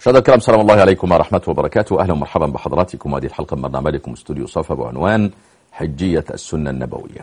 مشاهدينا الكرام سلام الله عليكم ورحمة وبركاته أهلا ومرحبا بحضراتكم هذه الحلقة من برنامجكم استوديو صفا بعنوان حجية السنة النبوية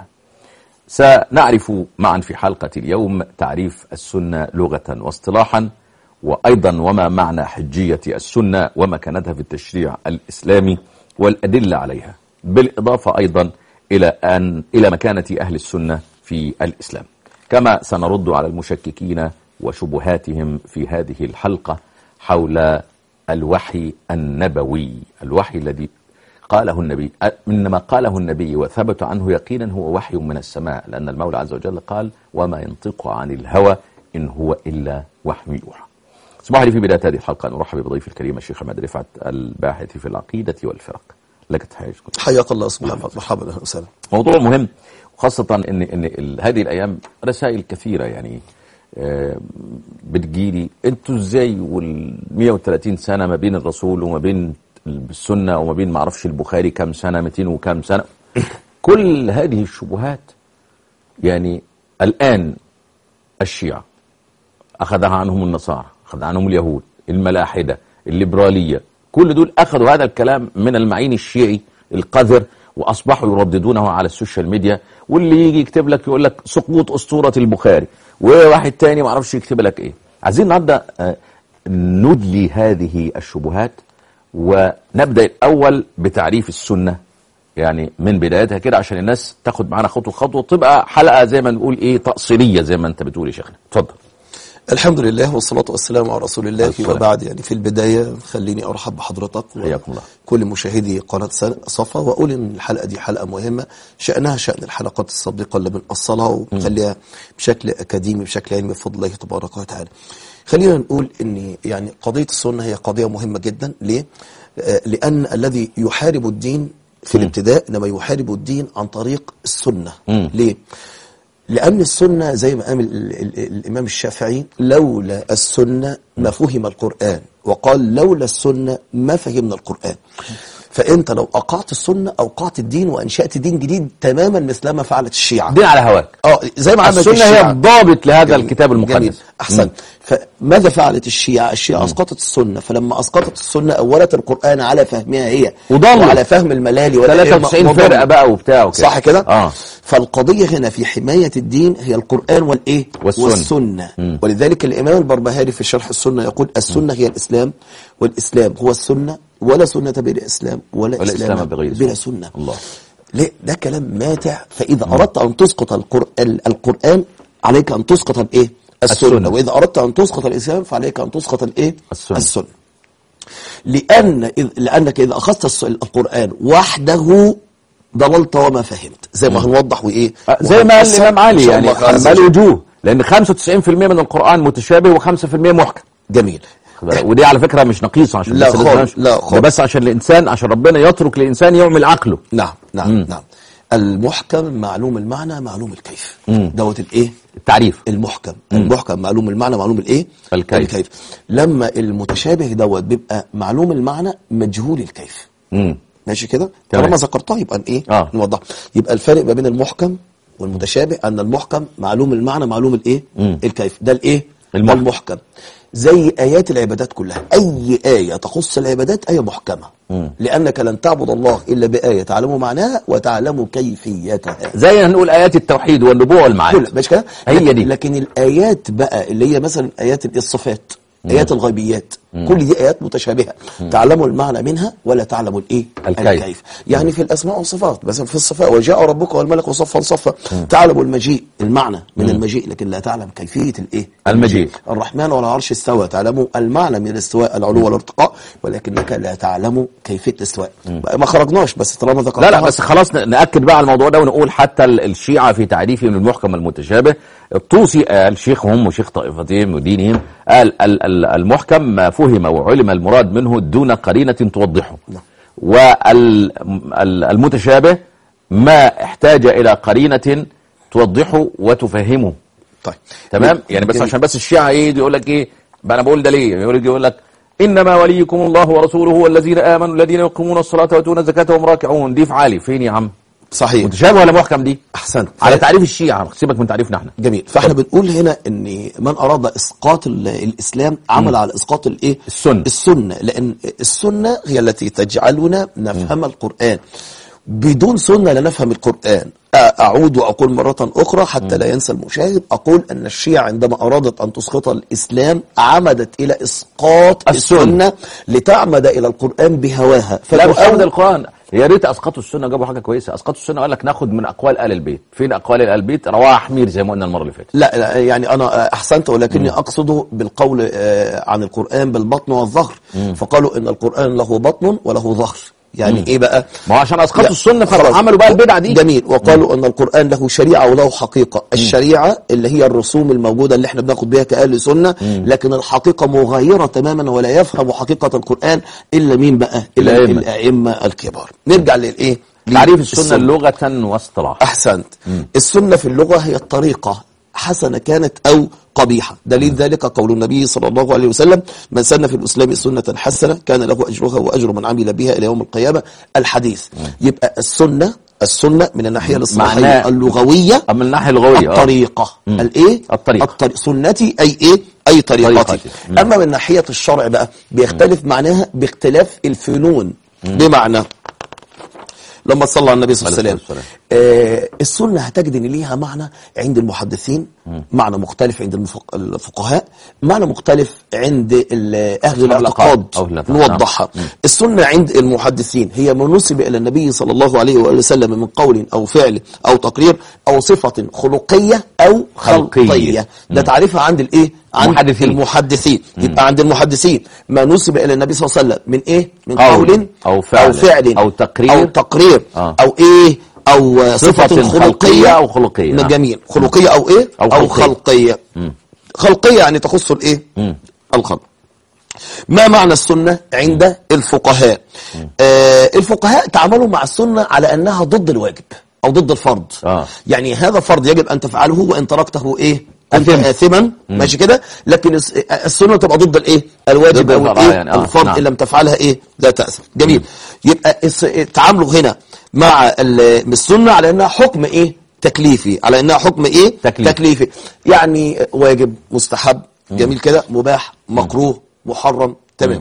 سنعرف معا في حلقة اليوم تعريف السنة لغة واصطلاحا وأيضا وما معنى حجية السنة ومكانتها في التشريع الإسلامي والأدلة عليها بالإضافة أيضا إلى أن إلى مكانة أهل السنة في الإسلام كما سنرد على المشككين وشبهاتهم في هذه الحلقة حول الوحي النبوي الوحي الذي قاله النبي إنما قاله النبي وثبت عنه يقينا هو وحي من السماء لأن المولى عز وجل قال وما ينطق عن الهوى إن هو إلا وحي يوحى اسمح لي في بداية هذه الحلقة أن أرحب بضيفي الكريم الشيخ أحمد رفعت الباحث في العقيدة والفرق لك تحية حياك الله استاذ محمد مرحبا اهلا وسهلا موضوع مهم وخاصة ان ان ال- هذه الايام رسائل كثيرة يعني آه، بتجيلي انتوا ازاي وال 130 سنة ما بين الرسول وما بين السنة وما بين معرفش البخاري كم سنة 200 وكم سنة كل هذه الشبهات يعني الآن الشيعة أخذها عنهم النصارى أخذ عنهم اليهود الملاحدة الليبرالية كل دول أخذوا هذا الكلام من المعين الشيعي القذر وأصبحوا يرددونه على السوشيال ميديا واللي يجي يكتب لك يقول لك سقوط أسطورة البخاري وواحد تاني ما اعرفش يكتب لك إيه عايزين النهارده آه، ندلي هذه الشبهات ونبدأ الأول بتعريف السنة يعني من بدايتها كده عشان الناس تاخد معانا خطوة خطوة تبقى حلقة زي ما نقول إيه تأصيلية زي ما أنت بتقول يا شيخنا اتفضل الحمد لله والصلاة والسلام على رسول الله السلام. وبعد يعني في البداية خليني أرحب بحضرتك حياكم الله. كل مشاهدي قناة سن- صفا وأقول إن الحلقة دي حلقة مهمة شأنها شأن الحلقات السابقة اللي بنأصلها ونخليها بشكل أكاديمي بشكل علمي بفضل الله تبارك وتعالى خلينا نقول إن يعني قضية السنة هي قضية مهمة جدا ليه؟ آه، لأن الذي يحارب الدين في الابتداء إنما يحارب الدين عن طريق السنة مم. ليه؟ لأن السنة زي ما قال ال- ال- الإمام الشافعي لولا السنة ما فهم القرآن وقال لولا السنة ما فهمنا القرآن فأنت لو أقعت السنة أوقعت الدين وأنشأت دين جديد تماما مثل ما فعلت الشيعة دين على هواك اه زي ما عملت السنة هي الشيعة الضابط لهذا جميل. الكتاب جميل. المقدس احسن فماذا فعلت الشيعة الشيعة اسقطت السنة فلما اسقطت السنة اولت القرآن على فهمها هي وضلوا. وعلى فهم الملالي ولا 93 وضلوا. فرقة بقى وبتاع وكده صح كده اه فالقضية هنا في حماية الدين هي القرآن والإيه والسنة. والسنة مم. ولذلك الإمام البربهاري في شرح السنة يقول السنة هي الإسلام والإسلام هو السنة ولا سنة بلا إسلام ولا, ولا إسلام بغير بلا سنة. سنة الله. ليه ده كلام ماتع فإذا أردت أن تسقط القرآن, القرآن عليك أن تسقط الإيه السنة, السنة. وإذا أردت أن تسقط الإسلام فعليك أن تسقط الإيه السنة. السنة لأن إذ لأنك إذا أخذت الس- القرآن وحده ضللت وما فهمت زي ما هنوضح وإيه آه، زي ما قال وهنفصل الإمام إن علي شاء يعني الله عز ما وجل. الوجوه لأن 95% من القرآن متشابه و5% محكم جميل ودي على فكرة مش نقيصة عشان لا بس خالص، الناس- لا ده خالص. بس عشان الإنسان عشان ربنا يترك الإنسان يعمل عقله نعم نعم مم. نعم المحكم معلوم المعنى معلوم الكيف دوت الايه التعريف المحكم المحكم معلوم المعنى معلوم الايه الكيف. الكيف لما المتشابه دوت بيبقى معلوم المعنى مجهول الكيف مم. ماشي كده تمام. طالما ذكرتها يبقى ايه آه. نوضح يبقى الفرق ما بين المحكم والمتشابه ان المحكم معلوم المعنى معلوم الايه مم. الكيف ده الايه ده المحكم. المحكم زي ايات العبادات كلها اي ايه تخص العبادات ايه محكمه لانك لن تعبد الله الا بايه تعلم معناها وتعلم كيفيتها زي ما نقول آيات التوحيد والنبوة والمعاد كل مش كده هي لكن- دي. لكن الايات بقى اللي هي مثلا ايات الصفات ايات الغيبيات كل دي ايات متشابهه تعلموا المعنى منها ولا تعلموا الايه الكيف. يعني في الاسماء والصفات مثلا في الصفات وجاء ربك والملك صفا صفا تعلم المجيء المعنى من المجيء لكن لا تعلم كيفيه الايه المجيء. الرحمن على العرش استوى تعلم المعنى من الاستواء العلو والارتقاء ولكنك لا تعلم كيفيه الاستواء ما خرجناش بس طالما ذكرت لا لا بس خلاص ن- نأكد بقى على الموضوع ده ونقول حتى ال- الشيعة في تعريفهم للمحكم المتشابه الطوسي قال شيخهم وشيخ طائفتهم ودينهم قال ال- ال- المحكم ما فهم وعلم المراد منه دون قرينة توضحه نعم. والمتشابه ما احتاج إلى قرينة توضحه وتفهمه طيب تمام يعني بس جميل. عشان بس الشيعة ايه يقول لك ايه بقى انا بقول ده ليه يقول لك يقول لك انما وليكم الله ورسوله والذين امنوا الذين يقيمون الصلاه ويؤتون الزكاه وهم راكعون دي في عالي فين يا عم صحيح متشابه ولا محكم دي احسنت على تعريف الشيعة سيبك من تعريفنا احنا جميل فاحنا بنقول هنا ان من اراد اسقاط ال- الاسلام عمل على اسقاط الايه السنة. السنه لان السنه هي التي تجعلنا نفهم القران بدون سنه لا نفهم القران أ- اعود واقول مره اخرى حتى لا ينسى المشاهد اقول ان الشيعه عندما ارادت ان تسقط الاسلام عمدت الى اسقاط السنة. السنه لتعمد الى القران بهواها لا مش فتؤول- أبدا القرآن يا ريت اسقطوا السنه جابوا حاجه كويسه اسقطوا السنه قال لك ناخد من اقوال ال البيت فين اقوال ال البيت رواها حمير زي ما قلنا المره اللي فاتت لا, لا يعني انا احسنت ولكني اقصد بالقول آه، عن القران بالبطن والظهر فقالوا ان القران له بطن وله ظهر يعني ايه بقى ما هو عشان اسقطوا لا، السنه خلاص. فعملوا بقى البدعه دي جميل وقالوا ان القران له شريعه وله حقيقه الشريعه اللي هي الرسوم الموجوده اللي احنا بناخد بيها كاهل سنه لكن الحقيقه مغايره تماما ولا يفهم حقيقه القران الا مين بقى الا الأئمة. الائمه الكبار نرجع للايه تعريف السنه لغه واصطلاحا أحسنت السنة في اللغة هي الطريقة حسنة كانت أو قبيحة دليل ذلك قول النبي صلى الله عليه وسلم من سن في الإسلام سنة حسنة كان له أجرها وأجر من عمل بها إلى يوم القيامة الحديث يبقى السنة السنة من الناحية الاصطلاحية معناه- اللغوية أما من الناحيه اللغويه آه. الطريقة الإيه؟ الطريقة. الطريق سنتي أي إيه؟ أي طريقتي طريقتي. مم. أما من ناحية الشرع بقى بيختلف معناها باختلاف الفنون بمعنى لما صلى على النبي صلى الله عليه عليه وسلم الصلاة آه السنة هتجد ان ليها معنى عند المحدثين معنى مختلف عند المفق- الفقهاء معنى مختلف عند ال- اهل الاعتقاد أو الأفعال. نوضحها السنة عند المحدثين هي ما نسب الى النبي صلى الله عليه وآله وسلم من قول او فعل او تقرير او صفة خلقية او خلقية. خلقية ده تعريفها عند الايه عند المحدثين. المحدثين يبقى عند المحدثين ما نسب الى النبي صلى الله عليه وسلم من ايه من قول قول أو فعل او فعل أو تقرير. او تقرير آه. او ايه او صفة, صفة خلقية خلقية أو خلقية. من آه. جميل خلقية او ايه أو او, خلقية. خلقية خلقية يعني تخص الايه الخلق ما معنى السنة عند الفقهاء آه الفقهاء تعاملوا مع السنة على انها ضد الواجب او ضد الفرض آه. يعني هذا فرض يجب ان تفعله وان تركته ايه كنت أثم. آثما ماشي كده لكن الس- السنة تبقى ضد الايه الواجب ضد او الفرض، الايه آه يعني، آه، الفرض نعم. ان لم تفعلها ايه لا تأثم جميل يبقى الس- تعاملوا هنا مع ال- السنة على انها حكم ايه تكليفي على انها حكم ايه تكليف. تكليفي يعني واجب مستحب جميل كده مباح مكروه محرم تمام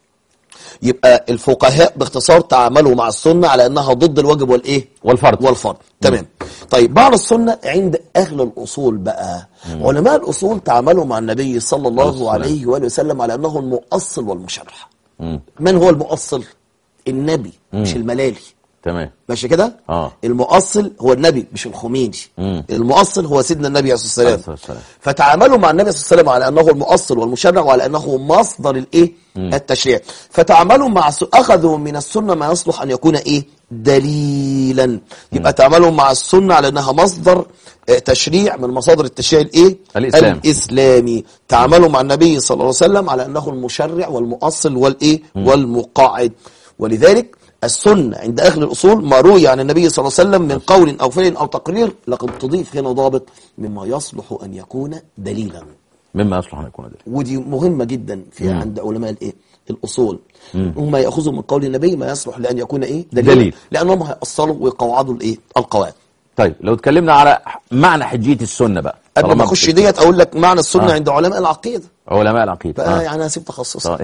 يبقى الفقهاء باختصار تعاملوا مع السنة على انها ضد الواجب والايه والفرض. والفرض تمام طيب معنى السنة عند اهل الاصول بقى علماء الاصول تعاملوا مع النبي صلى عليه الله السلام. عليه واله وسلم على انه المؤصل والمشرح مم. من هو المؤصل النبي مش الملالي تمام ماشي كده آه. المؤصل هو النبي مش الخميني مم. المؤصل هو سيدنا النبي عليه الصلاه عليه والسلام الصلاة والسلام. فتعاملوا مع النبي صلى الله عليه وسلم على انه المؤصل والمشرع وعلى انه مصدر الايه التشريع فتعاملوا مع س... اخذوا من السنه ما يصلح ان يكون ايه دليلا يبقى تعاملوا مع السنه على انها مصدر آه، تشريع من مصادر التشريع الايه الإسلام. الاسلامي تعاملوا مع النبي صلى الله عليه وسلم على انه المشرع والمؤصل والايه والمقاعد ولذلك السنة عند أهل الأصول ما روي عن النبي صلى الله عليه وسلم من قول أو فعل أو تقرير لقد تضيف هنا ضابط مما يصلح أن يكون دليلا مما يصلح ان يكون دليل ودي مهمة جدا في عند علماء الإيه الأصول هم يأخذوا من قول النبي ما يصلح لأن يكون إيه دليلا دليل. لأنهم هيأصلوا ويقوعدوا الإيه القواعد طيب لو اتكلمنا على معنى حجيه السنه بقى قبل ما طالما أخش ديت أقول لك معنى السنة آه. عند علماء العقيدة علماء العقيده بقى آه. يعني هسيب تخصص طيب.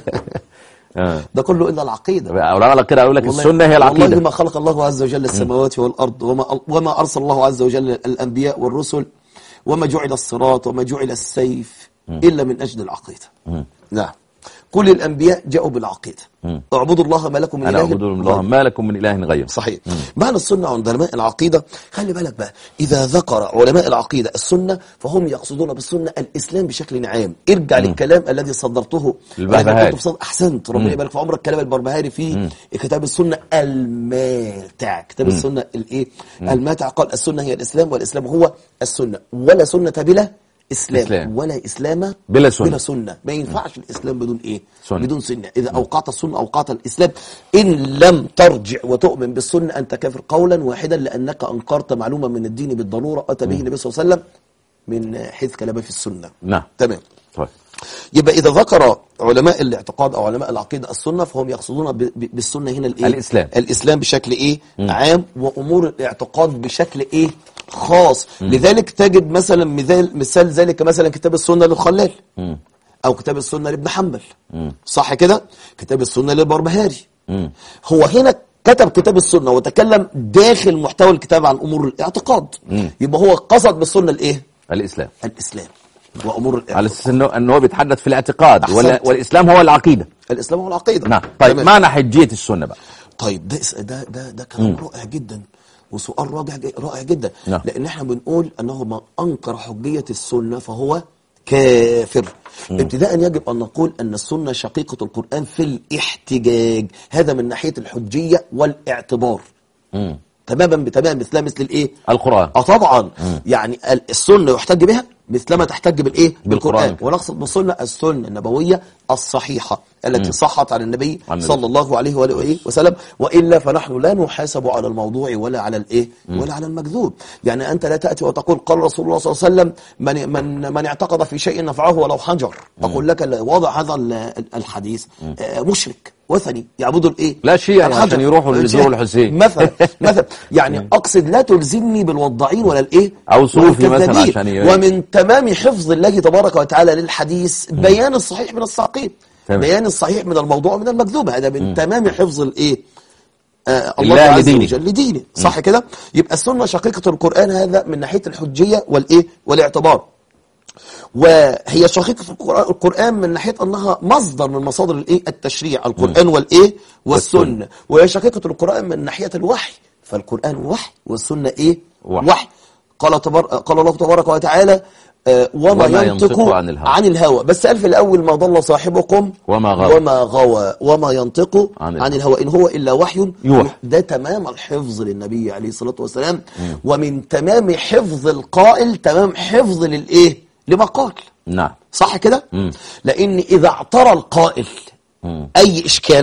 آه. ده كله إلا العقيدة علماء العقيده يقول لك والله- السنه هي والله العقيده ما خلق الله عز وجل السماوات والأرض وما, وما أرسل الله عز وجل الأنبياء والرسل وما جعل الصراط وما جعل السيف إلا من أجل العقيدة نعم كل الأنبياء جاءوا بالعقيدة اعبدوا الله ما لكم من انا إله اعبد الله غيره. ما لكم من اله غيره صحيح معنى السنة عند علماء العقيدة خلي بالك بقى إذا ذكر علماء العقيدة السنة فهم يقصدون بالسنة الإسلام بشكل عام ارجع للكلام الذي صدرته البربهاري. ولكن كنت بصدر- أحسنت ربنا يبارك في عمرك كلام البربهاري في كتاب السنة الماتع كتاب السنة الإيه الماتع قال السنة هي الإسلام والإسلام هو السنة ولا سنة بلا إسلام, إسلام. ولا إسلام بلا سنة. بلا سنة ما ينفعش الإسلام بدون إيه سنة. بدون سنة إذا أوقعت السنة أوقعت الإسلام إن لم ترجع وتؤمن بالسنة أنت كافر قولا واحدا لأنك أنكرت معلومة من الدين بالضرورة أتى به النبي صلى الله عليه وسلم من حيث كلامه في السنة نعم تمام طيب يبقى اذا ذكر علماء الاعتقاد او علماء العقيده السنه فهم يقصدون ب- ب- بالسنه هنا الايه الإسلام. الاسلام بشكل ايه عام وامور الاعتقاد بشكل ايه خاص لذلك تجد مثلا مثال مثال ذلك مثلا كتاب السنه للخلال او كتاب السنه لابن حنبل صح كده كتاب السنه للبربهاري هو هنا كتب كتاب السنه وتكلم داخل محتوى الكتاب عن امور الاعتقاد يبقى هو قصد بالسنه الايه الاسلام الاسلام وامور على الاعتقاد اساس انه انه هو بيتحدث في الاعتقاد أحسنت. ولا والاسلام هو العقيده الاسلام والعقيده نعم طيب تمام. معنى حجيه السنه بقى طيب ده اس- ده ده ده كلام رائع جدا وسؤال رائع ج- رائع جدا نعم. لان احنا بنقول انه من انكر حجيه السنه فهو كافر ابتداء يجب ان نقول ان السنه شقيقه القران في الاحتجاج هذا من ناحيه الحجيه والاعتبار تماما بتمام مثلها مثل الايه القران اه طبعا يعني ال- السنه يحتج بها مثلما تحتج بالايه بالقرآن. ونقصد بالسنه السنه النبويه الصحيحه التي صحت عن النبي عن النبي. صلى الله عليه واله وإيه وسلم والا فنحن لا نحاسب على الموضوع ولا على الايه ولا على المكذوب يعني انت لا تاتي وتقول قال رسول الله صلى الله عليه وسلم من من من اعتقد في شيء نفعه ولو حجر اقول لك ال- وضع هذا ال- الحديث آه، مشرك وثني يعبدوا الايه لا شيعي الحجر. عشان يروحوا ليزوروا الحسين. مثلا مثلا يعني اقصد لا تلزمني بالوضاعين ولا الايه أو صوفي مثلا والكذابين. عشان ي- ومن تمام حفظ الله تبارك وتعالى للحديث بيان الصحيح من الساقين تمام. بيان الصحيح من الموضوع ومن المكذوب هذا من تمام حفظ الايه آه الله الله عز لدينه. وجل لدينه صح كده يبقى السنه شقيقه القران هذا من ناحيه الحجيه والايه والاعتبار وهي شقيقة القرآن, القرآن من ناحية أنها مصدر من مصادر الإيه التشريع القرآن والإيه والسنة وهي شقيقة القرآن من ناحية الوحي فالقرآن وحي والسنة إيه وحي. وحي قال, تبار... قال الله تبارك وتعالى آه، وما, وما ينطق, ينطق عن الهوى. عن الهوى بس قال في الأول ما ضل صاحبكم وما غوى. وما غوى وما ينطق عن عن, الهوى. عن الهوى إن هو إلا وحي يوحى. ده تمام الحفظ للنبي عليه الصلاة والسلام ومن تمام حفظ القائل تمام حفظ للإيه لما قال نعم صح كده لأن إذا اعترى القائل أي إشكال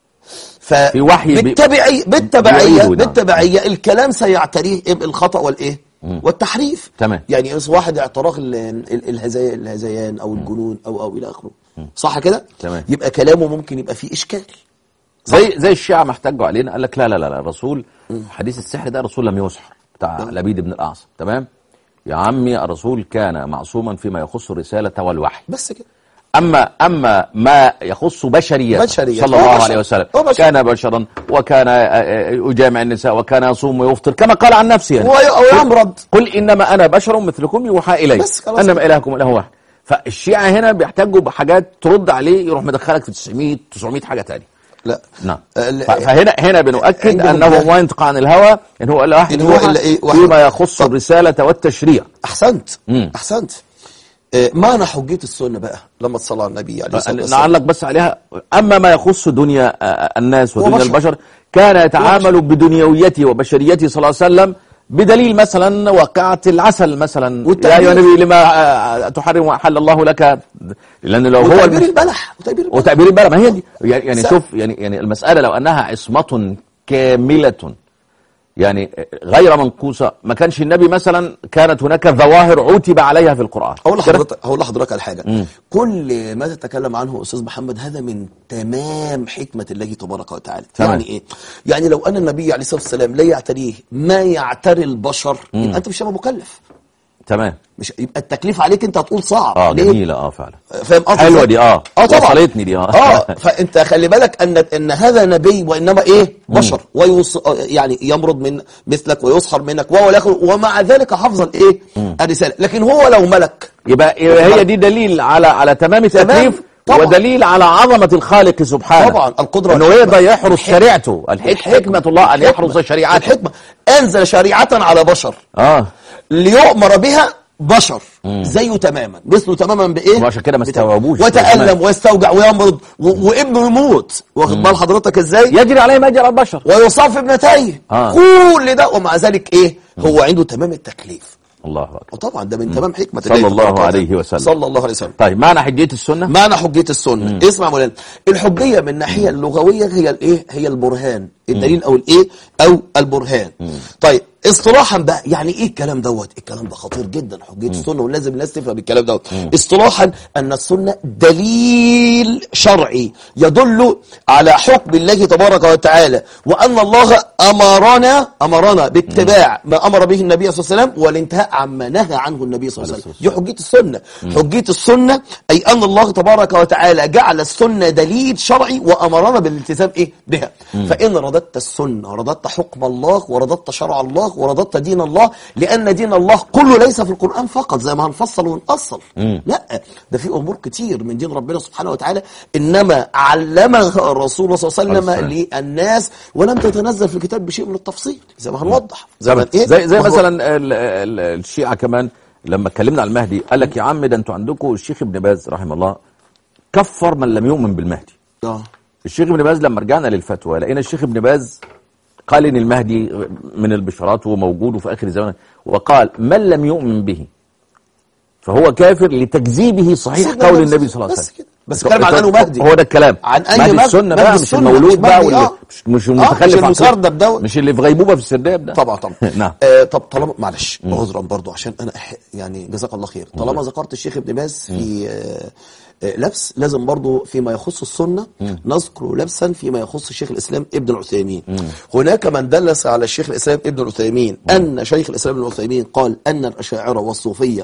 ف في وحي بي- بالتبعية بالتبعية بيعيده، نعم. بالتبعية الكلام سيعتريه الخطأ والإيه والتحريف تمام. يعني إذا واحد اعتراق ال- ال- الهزي- الهذيان أو الجنون أو أو إلى آخره صح كده تمام. يبقى كلامه ممكن يبقى فيه إشكال زي زي الشيعة ما احتجوا علينا قال لك لا لا لا لا الرسول حديث السحر ده الرسول لم يسحر بتاع لبيد بن الاعصم تمام يا عمي الرسول كان معصوما فيما يخص الرسالة والوحي بس كده أما أما ما يخص بشريته بشريته. صلى هو الله بشر. عليه وسلم هو بشر. كان بشرا وكان آه، آه، يجامع النساء وكان يصوم ويفطر كما قال عن نفسه يعني. وي- ويمرض قل إنما أنا بشر مثلكم يوحى إلي بس خلاص أنما كده. إلهكم إله واحد فالشيعة هنا بيحتاجوا بحاجات ترد عليه يروح مدخلك في 900 900 حاجة تانية لا نعم ال- ف- فهنا هنا بنؤكد عندهم أنه ده- ما ينطق عن الهوى إن هو إلا واحد إن هو يوحى إلا إيه؟ واحد. فيما يخص الرسالة والتشريع أحسنت مم. أحسنت آه، معنى حجية السنة بقى لما تصلى على النبي عليه الصلاة والسلام نعلق بس عليها أما ما يخص دنيا آه، الناس ودنيا بشر. البشر كان يتعامل بدنيويته وبشريته صلى الله عليه وسلم بدليل مثلا واقعة العسل مثلا يا والتعبير. أيها النبي لما آه، تحرم وحل الله لك لأن لو هو وتعبير المس- البلح وتعبير البلح وتعبير البلد ما هي دي يعني يعني س- شوف يعني يعني المسألة لو أنها عصمة كاملة يعني غير منقوصة ما كانش النبي مثلا كانت هناك ظواهر عتب عليها في القرآن هقول كده؟ لحضرتك هقول لحضرتك على حاجه كل ما تتكلم عنه استاذ محمد هذا من تمام حكمه الله تبارك وتعالى تمام. يعني ايه يعني لو ان النبي عليه الصلاه والسلام لا يعتريه ما يعتري البشر يبقى انت مش هتبقى مكلف تمام مش يبقى التكليف عليك انت هتقول صعب اه ليه؟ جميلة اه فعلا فاهم قصدي حلوة إزاي؟ دي، آه. اه طبعا وصلتني دي، آه. اه فانت خلي بالك ان ان هذا نبي وانما ايه بشر ويص يعني يمرض من مثلك ويسخر منك وهو الاخر ومع ذلك حفظ الايه الرساله لكن هو لو ملك يبقى يبقى هي دي دليل على على تمام التكليف طبعا. ودليل على عظمة الخالق سبحانه طبعا، القدرة انه والحكمة. يقدر يحرس شريعته الح- حكمة الله ان يحرس شريعته الحكمه انزل شريعه على بشر اه ليؤمر بها بشر زيه تماما مثله تماما بايه وعشان كده ما بتاع- استوعبوش. وتألم ويستوجع ويمرض و- وابنه يموت واخد بال حضرتك ازاي يجري عليه ما يجري على البشر ويصاب في ابنتيه آه. كل ده ومع ذلك ايه هو عنده تمام التكليف الله اكبر وطبعا ده من تمام حكمه صلى الله الله تبارك وتعالى. عليه وسلم. صلى الله عليه وسلم طيب معنى حجية السنة معنى حجية السنة اسمع يا مولانا الحجية من الناحية اللغوية هي الايه هي البرهان الدليل او الايه او البرهان طيب اصطلاحا بقى يعني ايه الكلام دوت الكلام ده خطير جدا حجيه السنه ولازم الناس تفهم الكلام دوت اصطلاحا ان السنه دليل شرعي يدل على حكم الله تبارك وتعالى وان الله امرنا امرنا باتباع ما امر به النبي صلى الله عليه وسلم والانتهاء عما نهى عنه النبي صلى الله عليه وسلم دي حجيه السنه حجيه السنه اي ان الله تبارك وتعالى جعل السنه دليل شرعي وامرنا بالالتزام ايه بها فان رددت السنه رددت حكم الله ورددت شرع الله ورددت دين الله لان دين الله كله ليس في القران فقط زي ما هنفصل ونقصل لا ده في امور كتير من دين ربنا سبحانه وتعالى انما علمها الرسول صلى الله عليه عليه وسلم للناس ولم تتنزل في الكتاب بشيء من التفصيل زي ما هنوضح زي ما زي إيه؟ زي, زي ما هو- مثلا ال- ال- الشيعة كمان لما اتكلمنا عن المهدي قال لك يا عم ده انتوا عندكم الشيخ ابن باز رحمه الله كفر من لم يؤمن بالمهدي آه. الشيخ ابن باز لما رجعنا للفتوى لقينا الشيخ ابن باز قال ان المهدي من البشارات وموجود في اخر الزمان وقال من لم يؤمن به فهو كافر لتكذيبه صحيح سيدنا قول النبي النبي صلى الله عليه بس وسلم كده. بس الكلام عن أنه مهدي. هو ده الكلام عن أي مهدي مهدي؟ السنه مهدي بقى مش السنة، المولود مش بقى مهدي، واللي آه. مش مش آه، المتخلف مش عن كده. المسردب دوت. مش اللي في غيبوبه في السرداب ده طبعا طبعا نعم آه طب طالما معلش عذرا برضو عشان انا أح- يعني جزاك الله خير طالما ذكرت الشيخ ابن باز في آه آه لبس لازم برضو فيما يخص السنة نذكر لبسا فيما يخص الشيخ الإسلام ابن العثيمين هناك من دلس على الشيخ الإسلام ابن العثيمين أن شيخ الإسلام ابن العثيمين قال أن الأشاعرة والصوفية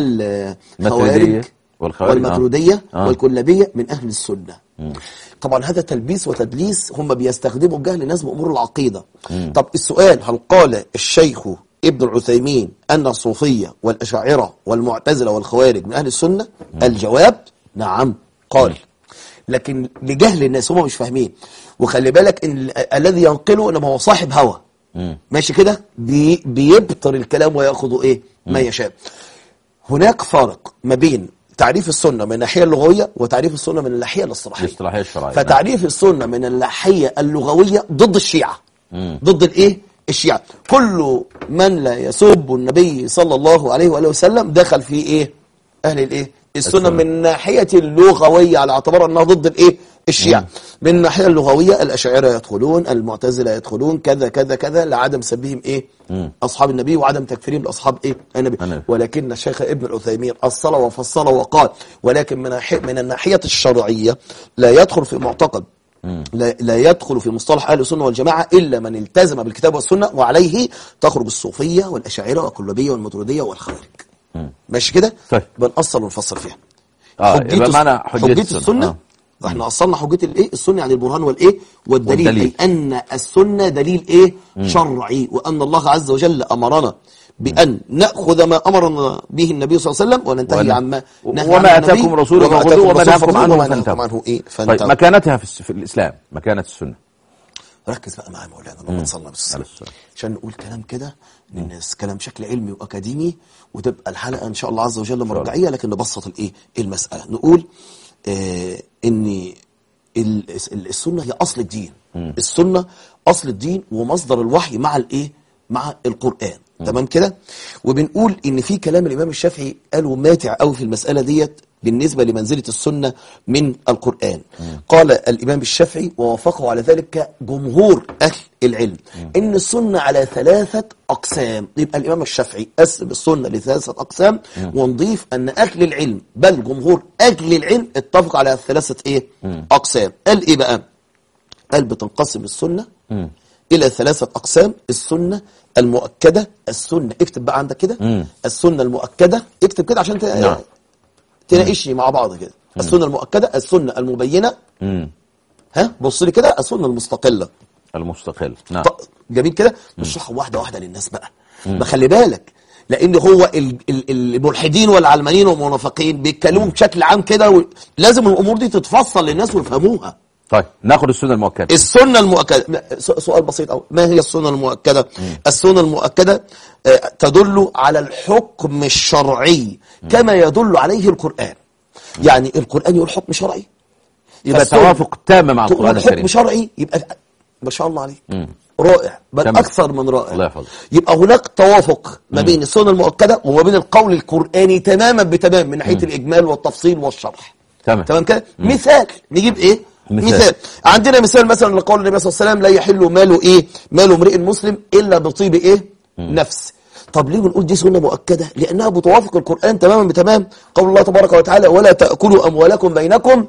والخوارج ماتريدية والخوارج، نعم. والماتريدية آه. والكلابية من أهل السنة طبعا هذا تلبيس وتدليس هم بيستخدموا جهل الناس بأمور العقيدة طب السؤال هل قال الشيخ ابن العثيمين أن الصوفية والأشاعرة والمعتزلة والخوارج من أهل السنة الجواب نعم قال لكن لجهل الناس هم مش فاهمين وخلي بالك ان ال- الذي ينقله انما هو صاحب هوى ماشي كده بي بيبطر الكلام وياخذ ايه ما يشاء هناك فارق ما بين تعريف السنة من الناحية اللغوية وتعريف السنة من الناحية الاصطلاحية الاصطلاحية الشرعية فتعريف السنة من الناحية اللغوية ضد الشيعة ضد الايه الشيعة كل من لا يسب النبي صلى الله عليه وآله وسلم دخل في ايه اهل الايه السنة السنة. من الناحية اللغوية على اعتبار انها ضد الايه الشيعة من الناحية اللغوية الأشاعرة يدخلون المعتزلة يدخلون كذا كذا كذا لعدم سبهم ايه أصحاب النبي وعدم تكفيرهم لأصحاب ايه النبي النبي. ولكن الشيخ ابن العثيمين أصل وفصل وقال ولكن من ناحية- من الناحية الشرعية لا يدخل في معتقد لا, لا يدخل في مصطلح أهل السنة والجماعة إلا من التزم بالكتاب والسنة وعليه تخرج الصوفية والأشاعرة والكلابية والماتريدية والخوارج ماشي كده طيب. بنأصل ونفصل فيها اه حجية يبقى الس- معنى حجية, حجية السنة, السنة آه. احنا اصلنا حجيه الايه السنه يعني البرهان والايه والدليل, والدليل. اي ان السنه دليل ايه شرعي وان الله عز وجل امرنا بان ناخذ ما امرنا به النبي صلى الله عليه وسلم وننتهي ون- عما نهى وما عنه النبي، اتاكم رسوله وما فخذوه آتاكم وما الرسول نهاكم فخذوه عنه وما نهاكم فانتهوا عنه ايه طيب فانتهوا مكانتها في, الس- في الاسلام مكانة السنة ركز بقى معايا يا مولانا اللهم صل على عليه السلام السلام. عشان نقول كلام كده للناس كلام بشكل علمي واكاديمي وتبقى الحلقه ان شاء الله عز وجل مرجعيه لكن نبسط الايه المساله نقول آه ان ال- ال- السنه هي اصل الدين السنه اصل الدين ومصدر الوحي مع الايه مع القران تمام كده وبنقول ان في كلام الامام الشافعي قاله ماتع قوي في المساله ديت بالنسبه لمنزله السنه من القران قال الامام الشافعي ووافقه على ذلك جمهور اهل العلم ان السنه على ثلاثه اقسام يبقى الامام الشافعي قسم السنه لثلاثه اقسام ونضيف ان اهل العلم بل جمهور اهل العلم اتفق على ثلاثه ايه اقسام قال ايه بقى قال بتنقسم السنة إلى ثلاثة أقسام السنة المؤكدة السنة اكتب بقى عندك كده السنة المؤكدة اكتب كده عشان ت- نعم. تناقشني مع بعض كده السنة المؤكدة السنة المبينة مم. ها بص لي كده السنة المستقلة المستقل نعم ط- جميل كده نشرحها واحدة واحدة للناس بقى ما خلي بالك لان هو ال- ال- الملحدين والعلمانيين والمنافقين بيتكلموا بشكل عام كده و- لازم الامور دي تتفصل للناس ويفهموها طيب ناخد السنة المؤكدة السنة المؤكدة لا، س- سؤال بسيط أوي ما هي السنة المؤكدة السنة المؤكدة آه، تدل على الحكم الشرعي كما يدل عليه القرآن يعني القرآن يقول حكم شرعي يبقى فالسنة توافق تام مع تقول القرآن حكم الكريم شرعي يبقى ما شاء الله عليك رائع بل تمام. أكثر من رائع الله يحفظك. يبقى هناك توافق ما بين السنة المؤكدة وما بين القول القرآني تماما بتمام من ناحية الإجمال والتفصيل والشرح تمام تمام كده مثال نجيب ايه مثال. مثال. مثال عندنا مثال مثلا لقول النبي صلى الله عليه وسلم لا يحل ماله ايه مال امرئ مسلم الا بطيب ايه نفس طب ليه بنقول دي سنة مؤكدة لأنها بتوافق القرآن تماما بتمام قول الله تبارك وتعالى ولا تأكلوا أموالكم بينكم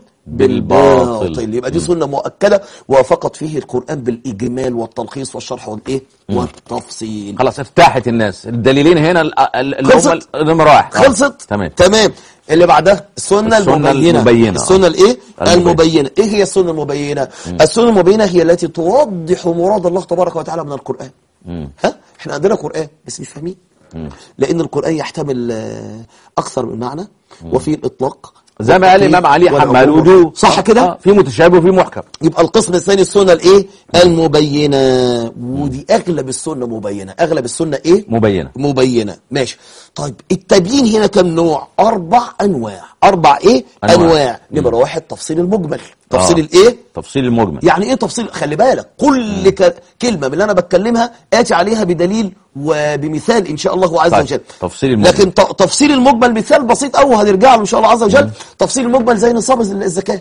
بالباطل. يبقى دي سنة مؤكدة وافقت فيه القرآن بالإجمال والتلخيص والشرح والإيه والتفصيل خلاص افتحت الناس الدليلين هنا ال- ال- اللي هم خلصت؟ النمرة واحد آه، خلصت تمام تمام اللي بعدها السنة, السنة المبينة المبينة. السنة الايه المبينة. المبينة ايه هي السنة المبينة السنة المبينة هي التي توضح مراد الله تبارك وتعالى من القرآن ها احنا عندنا قرآن بس مش فاهمين لان القرآن يحتمل آه، اكثر من معنى وفي الاطلاق زي ما قال والتقييد الإمام علي والعقوبة. حمال وجوه صح كده آه، في متشابه وفي محكم يبقى القسم الثاني السنة الايه المبينة ودي اغلب السنة مبينة اغلب السنة ايه مبينة مبينة ماشي طيب التبيين هنا كم نوع اربع انواع اربع ايه أنواع. انواع, نمرة واحد تفصيل المجمل تفصيل آه. الايه تفصيل المجمل يعني ايه تفصيل خلي بالك كل ك... كلمة من اللي انا بتكلمها اتي عليها بدليل وبمثال ان شاء الله عز طيب، وجل تفصيل المجمل. لكن ت... تفصيل المجمل مثال بسيط قوي هنرجع له ان شاء الله عز وجل تفصيل المجمل زي نصاب الزكاة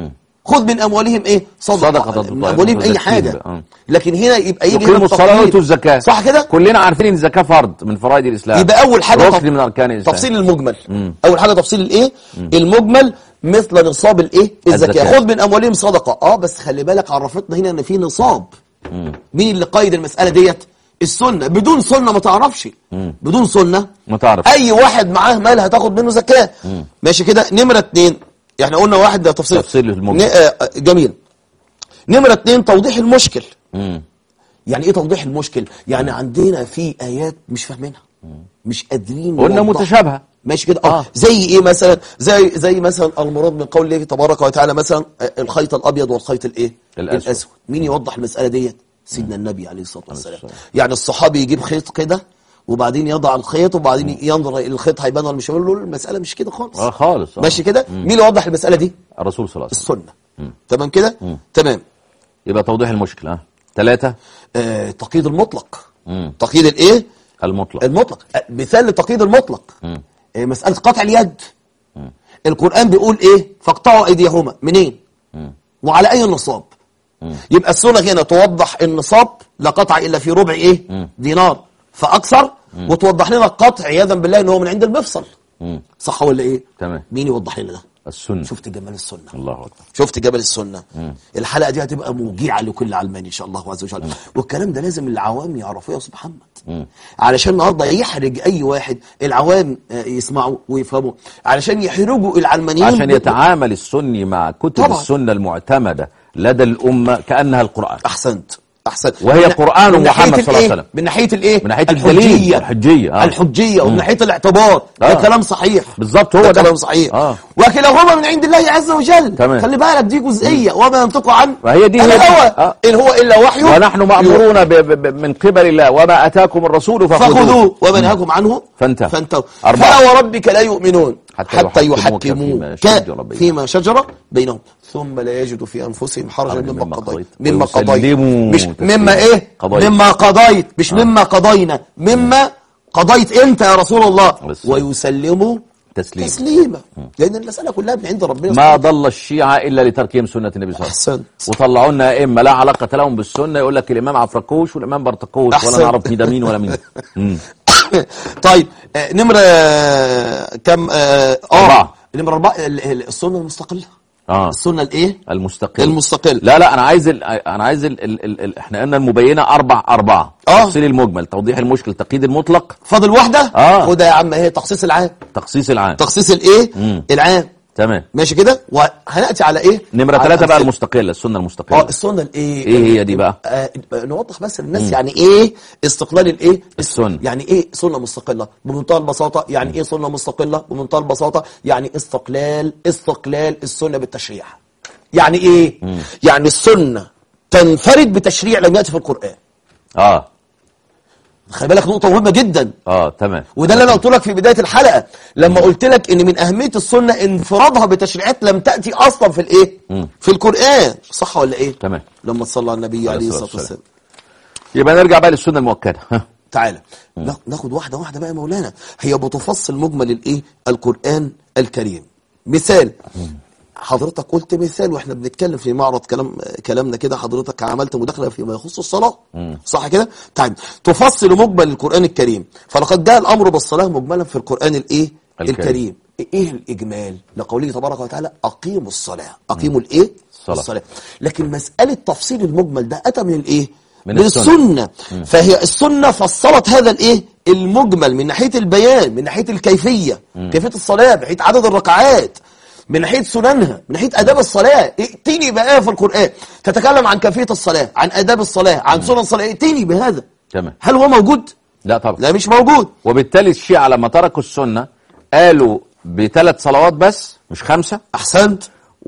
خذ من اموالهم ايه صدقه, صدقة من تطلع اموالهم اي تزكيهم حاجه بقى. آه. لكن هنا يبقى يجي هنا يقيموا الصلاة التفصيل. ويؤتوا الزكاة صح كده كلنا عارفين ان الزكاة فرض من فرائض الإسلام يبقى اول حاجه ركن تف- من أركان الإسلام تفصيل المجمل اول حاجه تفصيل الايه المجمل مثل نصاب الايه الزكاه الزكاة. خذ من اموالهم صدقه اه بس خلي بالك عرفتنا هنا ان في نصاب مين اللي قيد المساله ديت السنه بدون سنه ما تعرفش بدون سنه ما تعرف اي واحد معاه مال هتاخد منه زكاه ماشي كده نمره اتنين احنا قلنا واحد ده تفصيل تفصيل المجمل. ن- آه، آه، جميل نمره اتنين توضيح المشكل مم. يعني ايه توضيح المشكل يعني عندنا في ايات مش فاهمينها مش قادرين قلنا نوضحها. متشابهة ماشي كده اه آه. زي ايه مثلا زي زي مثلا المراد من قول الله تبارك وتعالى مثلا آه، الخيط الابيض والخيط الايه الأسود. الاسود مين يوضح المساله ديت سيدنا النبي عليه الصلاه والسلام السلام. يعني الصحابي يجيب خيط كده وبعدين يضع الخيط وبعدين ينظر الخيط هيبان ولا مش هيبان له المساله مش كده خالص اه خالص آه. ماشي كده مين اللي يوضح المساله دي الرسول صلى الله عليه وسلم السنه تمام كده تمام يبقى توضيح المشكلة آه. ثلاثة آه تقييد المطلق مم. تقييد الايه المطلق المطلق آه، مثال لتقييد المطلق آه، مسألة قطع اليد القرآن بيقول ايه فاقطعوا ايديهما منين وعلى اي نصاب يبقى السنة هنا توضح النصاب لا قطع الا في ربع ايه دينار فاكثر وتوضح لنا القطع عياذا بالله ان هو من عند المفصل مم. صح ولا ايه تمام مين يوضح لنا ده السنة شفت جمال السنة الله أكبر شفت جبل السنة الحلقة دي هتبقى موجعة لكل علماني إن شاء الله عز وجل والكلام ده لازم العوام يعرفوه يا أستاذ محمد علشان النهاردة يحرج أي واحد العوام آه، يسمعوا ويفهموا علشان يحرجوا العلمانيين عشان ب- يتعامل السني مع كتب طبعا. السنة المعتمدة لدى الأمة كأنها القرآن أحسنت أحسنت وهي من- قرآن من ناحية محمد صلى الله عليه الإيه؟ وسلم. من ناحية الإيه من ناحية الدليل الحجية والحجية، آه. الحجية ومن ناحية الاعتبار ده آه. كلام صحيح بالظبط هو ده ده. كلام صحيح آه. وكلاهما من عند الله عز وجل تمام. خلي بالك دي جزئية وما ينطق عن وهي دي- هي دي. الهوى آه. إن هو إلا وحي ونحن مأمورون ب- ب- ب- من قبل الله وما أتاكم الرسول فخذوه فخذوه وما نهاكم عنه فانتهوا. فانتهوا أربعة. فلا وربك لا يؤمنون حتى حتى, يحكموك يحكموك فيما شجر بينهم. فيما شجر بينهم ثم لا يجدوا في انفسهم حرجا حرجاً مما مما قضيت قضيت. مما قضيت ويسلموا مش تسليما. مما ايه قضيت. مما قضيت مش مما قضينا مما قضيت انت يا رسول الله والسلام. ويسلموا تسليما. تسليما لان المساله كلها من عند ربنا ما ضل الشيعة إلا لتركهم سنة النبي صلى الله عليه وسلم احسنت وطلعوا لنا ائمه لا علاقه لهم بالسنه يقول لك الامام عفركوش والامام برتقوش ولا أحسن. نعرف مين ده مين ولا مين مم. طيب آه، نمره آه، كم اه أربعة. اه نمره اربعه ال- ال- السنه المستقله اه السنه الايه المستقل المستقل لا لا انا عايز ال... انا عايز ال... ال... ال... ال... احنا قلنا المبينه اربع اربعه آه. تفصيل المجمل توضيح المشكل تقييد المطلق فاضل واحده آه. وده يا عم ايه تخصيص العام تخصيص العام تخصيص الايه مم. العام تمام ماشي كده وهناتي على ايه نمره على ثلاثة بقى أمثلة. المستقله السنه المستقله اه السنه الايه إيه هي دي بقى؟ آه نوضح بس للناس يعني ايه استقلال الايه السنة. يعني ايه سنه مستقله بمنتهى البساطه يعني ايه سنه مستقله بمنتهى البساطه يعني استقلال استقلال السنه بالتشريع يعني ايه يعني السنه تنفرد بتشريع لم ياتي في القران اه خلي بالك نقطه مهمه جدا اه تمام وده اللي انا قلت لك في بدايه الحلقه لما قلت لك ان من اهميه السنه انفرادها بتشريعات لم تاتي اصلا في الايه في القران صح ولا ايه تمام. لما صلى على النبي عليه الصلاة الصلاه والسلام يبقى نرجع بقى للسنه المؤكده تعالى نا- ناخد واحده واحده بقى يا مولانا هي بتفصل مجمل الايه القران الكريم مثال حضرتك قلت مثال واحنا بنتكلم في معرض كلام كلامنا كده حضرتك عملت مداخله فيما يخص الصلاه صح كده طيب تفصل مجمل القران الكريم فلقد جاء الامر بالصلاه مجملا في القران الايه الكريم. الكريم ايه الاجمال لقوله تبارك وتعالى اقيموا الصلاه اقيموا الايه الصلاة. الصلاه لكن مساله تفصيل المجمل ده اتى من الايه من من السنة. السنه فهي السنه فصلت هذا الايه المجمل من ناحيه البيان من ناحيه الكيفيه كيفيه الصلاه من ناحيه عدد الركعات من ناحيه سننها من ناحيه اداب الصلاه ائتني بآية في القران تتكلم عن كيفيه الصلاه عن اداب الصلاه عن سنن الصلاه ائتني بهذا تمام هل هو موجود لا طبعا لا مش موجود وبالتالي الشيعة لما تركوا السنة قالوا بثلاث صلوات بس مش خمسة احسنت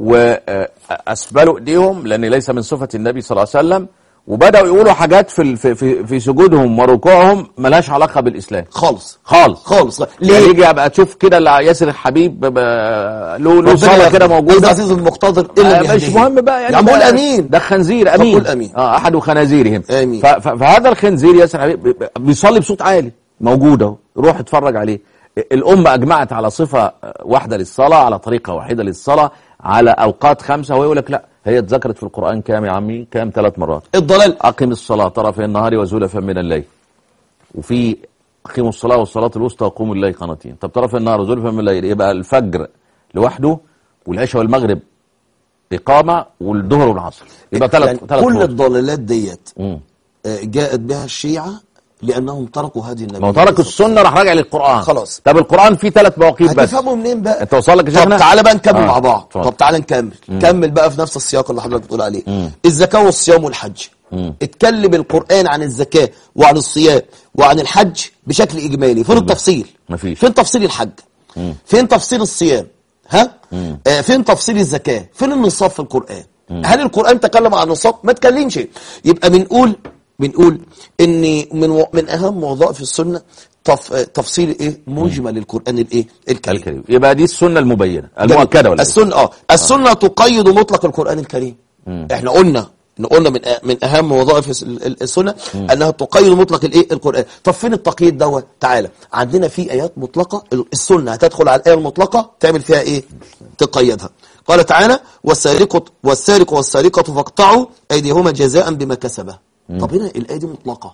وأسبلوا ايديهم لأن ليس من صفة النبي صلى الله عليه وسلم وبدأوا يقولوا حاجات في ال- في في, في سجودهم وركوعهم ملهاش علاقة بالإسلام خالص خالص خالص يعني ليه يجي ابقى تشوف كده اللي ياسر الحبيب ب- ب- له له صلاة كده عبد موجودة العزيز المقتدر إلا آه، مش بيهديه. مهم بقى يعني يا عم قول ده- امين ده خنزير امين قول آمين. اه احد خنازيرهم آمين. ف- ف- فهذا الخنزير ياسر حبيب ب- ب- بيصلي بصوت عالي موجود اهو روح اتفرج عليه الامه اجمعت على صفه واحده للصلاه على طريقه واحده للصلاه على اوقات خمسه وهو يقول لك لا هي اتذكرت في القران كام يا عمي كام ثلاث مرات الضلال اقم الصلاه طرفي النهار وزلفا من الليل وفي اقيموا الصلاه والصلاه الوسطى وقوموا الليل قانتين طب طرف النهار وزلفا من الليل يبقى الفجر لوحده والعشاء والمغرب اقامه والظهر والعصر يبقى ثلاث يعني ثلاث كل فروض. الضلالات ديت مم. آه، جاءت بها الشيعة لأنهم تركوا هدي النبي ما هو ترك السنه راح راجع للقران خلاص. طب القران فيه ثلاث مواقيت بس هتفهموا منين بقى انت وصل لك يا طب شيخنا تعالى بقى نكمل آه، مع بعض اتفضل. طب تعالى نكمل كمل بقى في نفس السياق اللي حضرتك بتقول عليه الزكاة والصيام والحج اتكلم القرآن عن الزكاة وعن الصيام وعن الحج بشكل إجمالي فين التفصيل مفيش. فين تفصيل الحج فين تفصيل الصيام ها آه فين تفصيل الزكاة فين النصاب في القرآن هل القرآن تكلم عن النصاب ما تكلمش يبقى بنقول بنقول ان من و... من اهم وظائف السنه تف... آه، تفصيل ايه مجمل القران الايه الكريم الكريم يبقى دي السنه المبينه المؤكده ولا إيه؟ السنه اه السنه تقيد مطلق القران الكريم احنا قلنا إن قلنا من أ- من اهم وظائف الس- ال- ال- السنه انها تقيد مطلق الايه القران طب فين التقييد دوت تعالى عندنا في ايات مطلقه ال- السنه هتدخل على الايه المطلقه تعمل فيها ايه تقيدها قال تعالى والسارق والسارق والسارقه فاقطعوا ايديهما جزاء بما كسبا طب هنا الايه دي مطلقه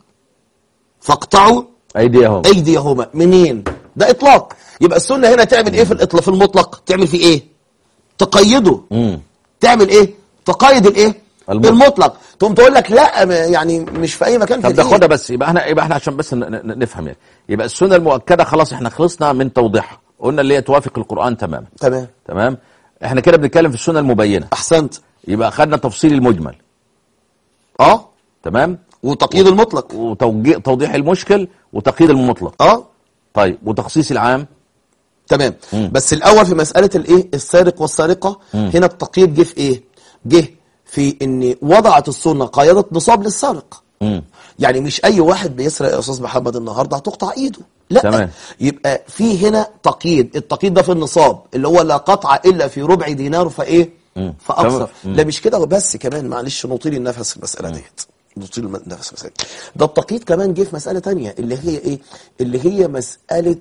فاقطعوا ايديهم ايديهما منين ده اطلاق يبقى السنه هنا تعمل ايه في الاطلاق في المطلق تعمل فيه ايه تقيده مم. تعمل ايه تقيد الايه المطلق. المطلق تقوم تقول لك لا ما- يعني مش في اي مكان طب في الإيه؟ ناخدها بس يبقى احنا يبقى احنا عشان بس ن- ن- نفهم يعني يبقى السنه المؤكده خلاص احنا خلصنا من توضيحها قلنا اللي هي توافق القران تماما تمام تمام احنا كده بنتكلم في السنه المبينه احسنت يبقى خدنا تفصيل المجمل اه تمام وتقييد المطلق وتوضيح المشكل وتقييد المطلق اه طيب وتخصيص العام تمام بس الاول في مساله الايه السارق والسارقه هنا التقييد جه في ايه جه في ان وضعت السنه قياده نصاب للسارق مم. يعني مش اي واحد بيسرق يا استاذ محمد النهارده هتقطع ايده لا تمام. يبقى في هنا تقييد التقييد ده في النصاب اللي هو لا قطع الا في ربع دينار فايه فاكثر تمام. لا مش كده وبس كمان معلش نطيل النفس في المساله ديت نطيل الم- النفس في المساله ده التقييد كمان جه في مساله تانية اللي هي ايه اللي هي مساله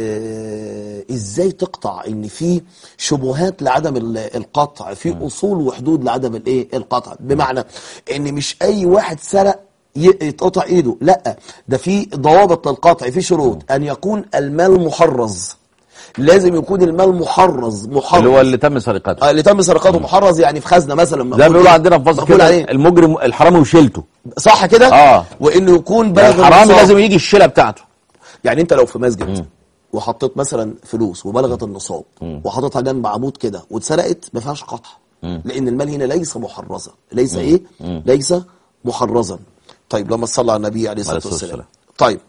آه ازاي تقطع ان في شبهات لعدم ال- القطع في اصول وحدود لعدم الايه القطع بمعنى ان مش اي واحد سرق ي- يتقطع ايده لا ده في ضوابط للقطع في شروط ان يكون المال محرز لازم يكون المال محرز محرز اللي هو اللي تم سرقته آه، اللي تم سرقته محرز يعني في خزنه مثلا زي مقبول ما بيقولوا إيه؟ عندنا في مصر مقبول كده عليه المجرم الحرامي وشيلته صح كده آه. وانه يكون يعني بلغ الحرامي النصاب. لازم يجي الشيله بتاعته يعني انت لو في مسجد وحطيت مثلا فلوس وبلغت النصاب وحطيتها جنب عمود كده واتسرقت ما فيهاش قطع لان المال هنا ليس محرزا ليس ايه ليس محرزا طيب لما صلى على النبي عليه الصلاه عليه الصلاة والسلام والسلام. طيب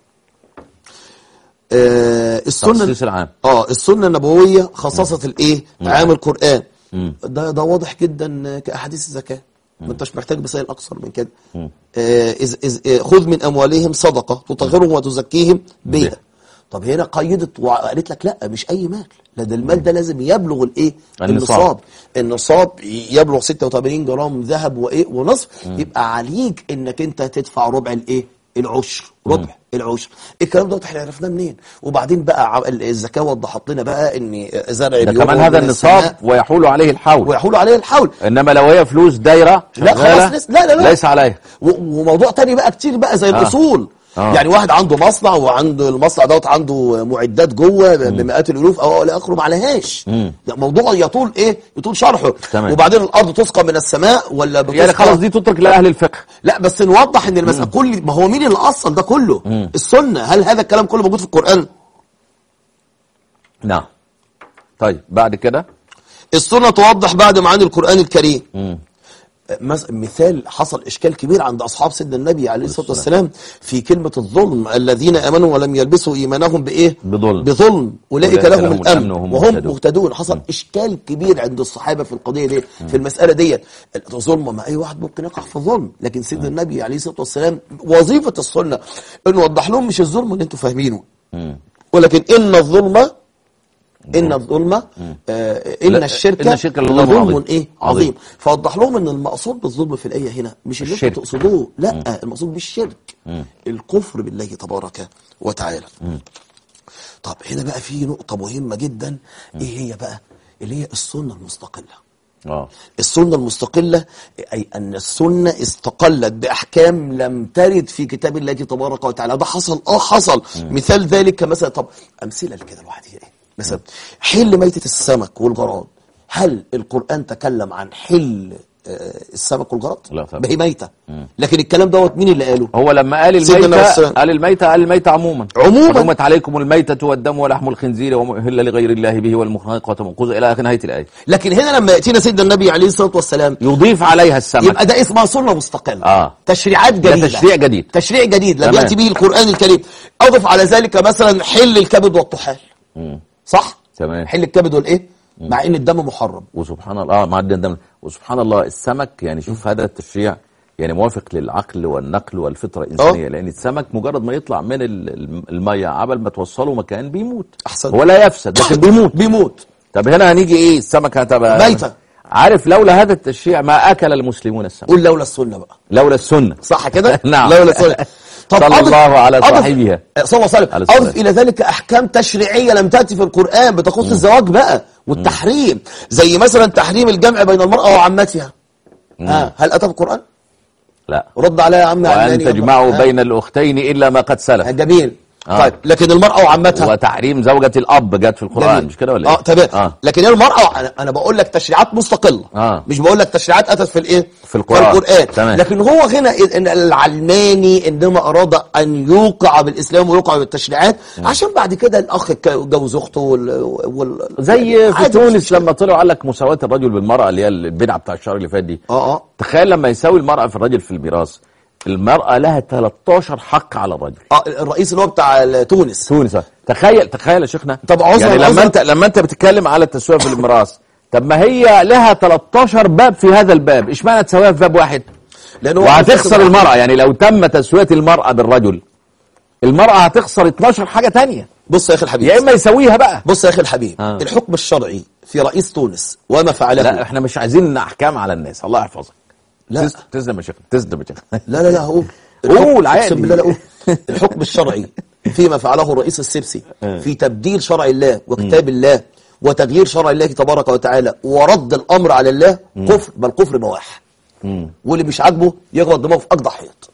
آه السنه تخصيص العام اه السنه النبويه خصصت الايه عام القران ده ده واضح جدا كاحاديث الزكاه ما انتش محتاج مسائل اكثر من كده آه إذ إذ آه، خذ من اموالهم صدقه تطهرهم وتزكيهم بها بها. طب هنا قيدت وقالت لك لا مش اي مال لا ده المال ده لازم يبلغ الايه النصاب. النصاب يبلغ 86 جرام ذهب وايه ونصف يبقى عليك انك انت تدفع ربع الايه العشر ربع العشر الكلام ده احنا عرفناه منين وبعدين بقى ع- الزكاه وضحت لنا بقى ان زرع ده بيخرج كمان هذا من النصاب السماء ويحول عليه الحول ويحول عليه الحول انما لو هي فلوس دايره لا شغالة، خلاص لس- لا لا لا ليس عليها و- وموضوع تاني بقى كتير بقى زي الاصول آه. يعني واحد عنده مصنع وعنده المصنع دوت عنده معدات جوه ب- بمئات الالوف او الى اخره ما عليهاش يعني موضوع يطول ايه يطول شرحه تمام. وبعدين الارض تسقى من السماء ولا بتسقى يعني خلاص دي تترك لاهل الفقه لا بس نوضح ان المسألة كل ما هو مين اللي اصل ده كله السنه هل هذا الكلام كله موجود في القران نعم طيب بعد كده السنه توضح بعد معاني القران الكريم مس- مثال حصل اشكال كبير عند اصحاب سيدنا النبي عليه الصلاه والسلام في كلمه الظلم الذين امنوا ولم يلبسوا ايمانهم بايه بظلم. بظلم اولئك أولئك لهم لهم الامن الأمن وهم وهم مهتدون. مهتدون حصل اشكال كبير عند الصحابه في القضيه دي في المساله دي الظلم ما اي واحد ممكن يقع في ظلم لكن سيدنا النبي عليه الصلاه والسلام وظيفه السنه انه يوضح لهم مش الظلم اللي انتم فاهمينه ولكن ان الظلم ان الظلم آه ان لا، الشرك إن الشرك لظلم لظلم عظيم. ايه عظيم. عظيم فوضح لهم ان المقصود بالظلم في الايه هنا مش اللي الشرك. انتوا تقصدوه لا المقصود بالشرك الكفر بالله تبارك وتعالى طب هنا بقى في نقطه مهمه جدا ايه هي بقى اللي هي السنه المستقله اه السنة المستقلة أي أن السنة استقلت بأحكام لم ترد في كتاب الله تبارك وتعالى ده حصل آه حصل مثال ذلك مثلا طب أمثلة كده الواحد ايه مثلا حل ميتة السمك والجراد هل القرآن تكلم عن حل آه، السمك والجراد؟ لا طبعا. ما هي ميتة لكن الكلام دوت مين اللي قاله؟ هو لما قال سيدنا الميتة السلام. قال الميتة قال الميتة عموما عموما. حرمت عليكم الميتة والدم ولحم الخنزير وما أهل لغير الله به والمخنقة والموقوذة إلى آخر نهاية الآية لكن هنا لما يأتينا سيدنا النبي عليه الصلاة والسلام يضيف عليها السمك يبقى ده اسمها سنة مستقلة آه. تشريعات ده جديدة تشريع جديد. تشريع جديد لم تمام. يأتي به القرآن الكريم أضف على ذلك مثلا حل الكبد والطحال صح؟ تمام. حل الكبد والإيه؟ مع إن الدم محرم وسبحان الله اه معدي الدم وسبحان الله السمك يعني شوف هذا التشريع يعني موافق للعقل والنقل والفطره الانسانيه لان السمك مجرد ما يطلع من ال- الم- الميه عبل ما توصله مكان بيموت أحسنت. هو لا يفسد لكن بيموت بيموت طب هنا هنيجي ايه السمك هتبقى ميتة. عارف لولا هذا التشريع ما اكل المسلمون السمك قول لولا السنة بقى لولا السنه صح كده؟ نعم. لولا السنة صلى أضف- الله على أضف- صاحبها. صلى الله عليه عليه وسلم الصلاة أضف إلى ذلك أحكام تشريعية لم تأتي في القرآن بتخص الزواج بقى والتحريم زي مثلا تحريم الجمع بين المرأة وعمتها ها هل أتى في القرآن؟ لا رد عليا يا عم وان علاني يا تجمعوا ها؟ بين الاختين الا ما قد سلف جميل آه. طيب لكن المرأة وعمتها وتحريم زوجة الاب جت في القران جميل. مش كده ولا اه ايه تمام اه لكن هي المرأة أنا, أنا بقول لك تشريعات مستقلة آه. مش بقول لك تشريعات أتت في الإيه في القرآن. القرآن تمام. لكن هو هنا إن العلماني إنما أراد أن يوقع بالإسلام ويوقع بالتشريعات عشان بعد كده الأخ يتجوز أخته وال... وال... زي في عادي، مش تونس مشكلة. لما طلعوا قال لك مساواة الرجل بالمرأة اللي هي البدعة بتاع الشهر اللي فات دي اه اه تخيل لما يساوي المرأة في الرجل في الميراث المرأة لها 13 حق على الرجل اه الرئيس اللي هو بتاع تونس تونس تخيل تخيل يا شيخنا طب عذرا- يعني لما عذرا. انت لما انت بتتكلم على التسوية في الميراث طب ما هي لها 13 باب في هذا الباب اشمعنى تساويها في باب واحد لأنه هو وهتخسر متفق- المرأة يعني لو تم تسوية المرأة بالرجل المرأة هتخسر 12 حاجة تانية بص يا أخي الحبيب يا إما يسويها بقى بص يا أخي الحبيب آه. الحكم الشرعي في رئيس تونس وما فعله لا احنا مش عايزين احكام على الناس الله يحفظك لا. تس- تسلم يا شيخ تسلم يا شيخ لا لا لا هقول قول عادي. اقسم بالله لا قول الحكم الشرعي فيما فعله الرئيس السبسي في تبديل شرع الله وكتاب الله وتغيير شرع الله تبارك وتعالى ورد الامر على الله كفر بل كفر بواح واللي مش عاجبه يغلط دماغه في اقدح حيط